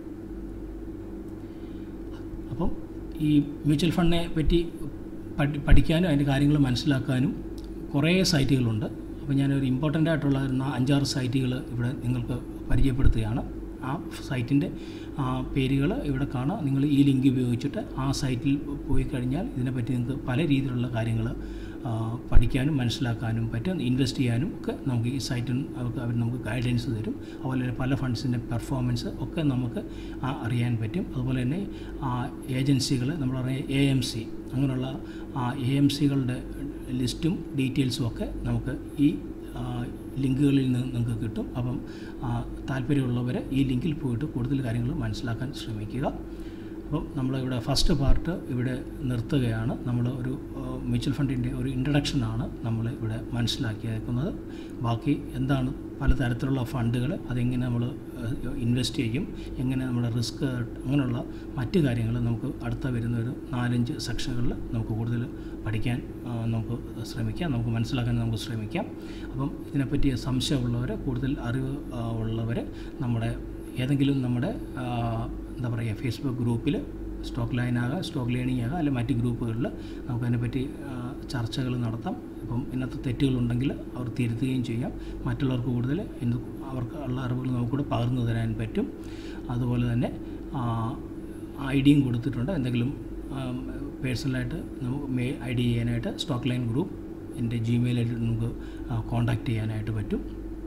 അപ്പം ഈ മ്യൂച്വൽ ഫണ്ടിനെ പറ്റി പഠി പഠിക്കാനും അതിൻ്റെ കാര്യങ്ങൾ മനസ്സിലാക്കാനും കുറേ സൈറ്റുകളുണ്ട് അപ്പോൾ ഞാനൊരു ഇമ്പോർട്ടൻ്റ് ആയിട്ടുള്ള ഒരു നാ- അഞ്ചാറ് സൈറ്റുകൾ ഇവിടെ നിങ്ങൾക്ക് പരിചയപ്പെടുത്തുകയാണ് ആ സൈറ്റിൻ്റെ പേരുകൾ ഇവിടെ കാണാം നിങ്ങൾ ഈ ലിങ്ക് ഉപയോഗിച്ചിട്ട് ആ സൈറ്റിൽ പോയി കഴിഞ്ഞാൽ ഇതിനെപ്പറ്റി നിങ്ങൾക്ക് പല രീതിയിലുള്ള കാര്യങ്ങൾ പഠിക്കാനും മനസ്സിലാക്കാനും പറ്റും ഇൻവെസ്റ്റ് ചെയ്യാനും ഒക്കെ നമുക്ക് ഈ സൈറ്റിൽ അവർക്ക് അവർ നമുക്ക് ഗൈഡൻസ് തരും അതുപോലെ തന്നെ പല ഫണ്ട്സിൻ്റെ പെർഫോമൻസ് ഒക്കെ നമുക്ക് ആ, അറിയാൻ പറ്റും അതുപോലെ തന്നെ ഏജൻസികൾ നമ്മൾ പറയുന്ന എ എം സി അങ്ങനെയുള്ള എ എം സികളുടെ ലിസ്റ്റും ഡീറ്റെയിൽസും ഒക്കെ നമുക്ക് ഈ ആ, ലിങ്കുകളിൽ നിന്ന് നിങ്ങൾക്ക് കിട്ടും അപ്പം ആ, താല്പര്യമുള്ളവർ ഈ ലിങ്കിൽ പോയിട്ട് കൂടുതൽ കാര്യങ്ങൾ മനസ്സിലാക്കാൻ ശ്രമിക്കുക അപ്പം നമ്മളിവിടെ ഫസ്റ്റ് പാർട്ട് ഇവിടെ നിർത്തുകയാണ് നമ്മൾ ഒരു മ്യൂച്വൽ ഫണ്ടിൻ്റെ ഒരു ഇൻട്രഡക്ഷനാണ് നമ്മൾ ഇവിടെ മനസ്സിലാക്കിയേക്കുന്നത് ബാക്കി എന്താണ് പലതരത്തിലുള്ള ഫണ്ടുകൾ അതെങ്ങനെ നമ്മൾ ഇൻവെസ്റ്റ് ചെയ്യും എങ്ങനെ നമ്മൾ റിസ്ക് അങ്ങനെയുള്ള മറ്റ് കാര്യങ്ങൾ നമുക്ക് അടുത്ത വരുന്ന ഒരു നാലഞ്ച് സെക്ഷനുകളിൽ നമുക്ക് കൂടുതൽ പഠിക്കാൻ ആ, നമുക്ക് ശ്രമിക്കാം നമുക്ക് മനസ്സിലാക്കാൻ നമുക്ക് ശ്രമിക്കാം അപ്പം ഇതിനെപ്പറ്റി സംശയമുള്ളവർ കൂടുതൽ അറിവ് ആ, ഉള്ളവർ നമ്മുടെ ഏതെങ്കിലും നമ്മുടെ ആ, എന്താ പറയുക ഫേസ്ബുക്ക് ഗ്രൂപ്പിൽ സ്റ്റോക്ക് ലൈൻ ആകാം സ്റ്റോക്ക് ലേണിംഗ് ആകാം അല്ലെങ്കിൽ മറ്റ് ഗ്രൂപ്പുകളിൽ നമുക്ക് അതിനെപ്പറ്റി ചർച്ചകൾ നടത്താം ഇപ്പം ഇന്നത്തെ തെറ്റുകളുണ്ടെങ്കിൽ അവർ തിരുത്തുകയും ചെയ്യാം മറ്റുള്ളവർക്ക് കൂടുതൽ എന്ത് അവർക്ക് ഉള്ള അറിവുകൾ നമുക്കൂടെ പകർന്നു തരാൻ പറ്റും അതുപോലെ തന്നെ ഐ ഡിയും കൊടുത്തിട്ടുണ്ട് എന്തെങ്കിലും പേഴ്സണലായിട്ട് നമുക്ക് മേ ഐ ഡി ചെയ്യാനായിട്ട് സ്റ്റോക്ക് ലൈൻ ഗ്രൂപ്പ് എൻ്റെ ജിമെയിലിൽ നമുക്ക് കോൺടാക്റ്റ് ചെയ്യാനായിട്ട് പറ്റും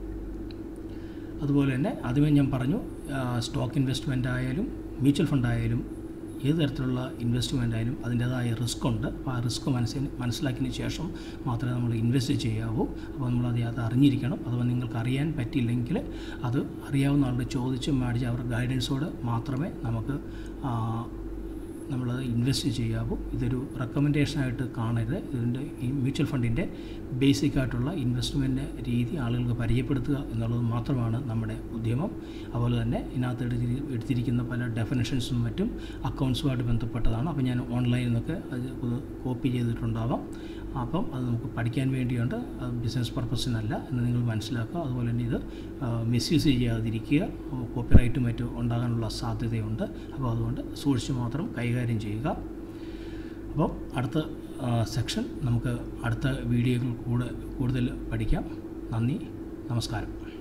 അതുപോലെ തന്നെ ആദ്യമേ ഞാൻ പറഞ്ഞു സ്റ്റോക്ക് ഇൻവെസ്റ്റ്മെൻ്റ് ആയാലും മ്യൂച്വൽ ഫണ്ട് ആയാലും ഏത് തരത്തിലുള്ള ഇൻവെസ്റ്റ്മെൻ്റ് ആയാലും അതിൻ്റേതായ റിസ്ക് ഉണ്ട് അപ്പോൾ ആ റിസ്ക് മനസ്സിന് മനസ്സിലാക്കിയതിന് ശേഷം മാത്രമേ നമ്മൾ ഇൻവെസ്റ്റ് ചെയ്യാവൂ അപ്പോൾ നമ്മൾ അത് അത് അറിഞ്ഞിരിക്കണം അഥവാ നിങ്ങൾക്ക് അറിയാൻ പറ്റിയില്ലെങ്കിൽ അത് അറിയാവുന്ന ആളുടെ ചോദിച്ച് മേടിച്ച് അവരുടെ ഗൈഡൻസോട് മാത്രമേ നമുക്ക് ആ, നമ്മളത് ഇൻവെസ്റ്റ് ചെയ്യാവൂ ഇതൊരു റെക്കമെൻഡേഷനായിട്ട് കാണരുത് ഇതിൻ്റെ ഈ മ്യൂച്വൽ ഫണ്ടിൻ്റെ ബേസിക് ആയിട്ടുള്ള ഇൻവെസ്റ്റ്മെൻറ്റ് രീതി ആളുകൾക്ക് പരിചയപ്പെടുത്തുക എന്നുള്ളത് മാത്രമാണ് നമ്മുടെ ഉദ്യമം അതുപോലെ തന്നെ ഇതിനകത്ത് എടുത്തിരി- എടുത്തിരിക്കുന്ന പല ഡെഫിനേഷൻസും മറ്റും അക്കൗണ്ട്സുമായിട്ട് ബന്ധപ്പെട്ടതാണ് അപ്പോൾ ഞാൻ ഓൺലൈനിൽ നിന്നൊക്കെ അത് ഒന്ന് കോപ്പി ചെയ്തിട്ടുണ്ടാവാം അപ്പം അത് നമുക്ക് പഠിക്കാൻ വേണ്ടിയുണ്ട് അത് ബിസിനസ് പർപ്പസിനല്ല എന്ന് നിങ്ങൾ മനസ്സിലാക്കുക അതുപോലെ തന്നെ ഇത് മിസ്യൂസ് ചെയ്യാതിരിക്കുക കോപ്പിറൈറ്റും മറ്റും ഉണ്ടാകാനുള്ള സാധ്യതയുണ്ട് അപ്പോൾ അതുകൊണ്ട് സൂക്ഷിച്ച് മാത്രം കൈകാര്യം ചെയ്യുക അപ്പോൾ അടുത്ത സെക്ഷൻ നമുക്ക് അടുത്ത വീഡിയോകൾ കൂടെ കൂടുതൽ പഠിക്കാം നന്ദി നമസ്കാരം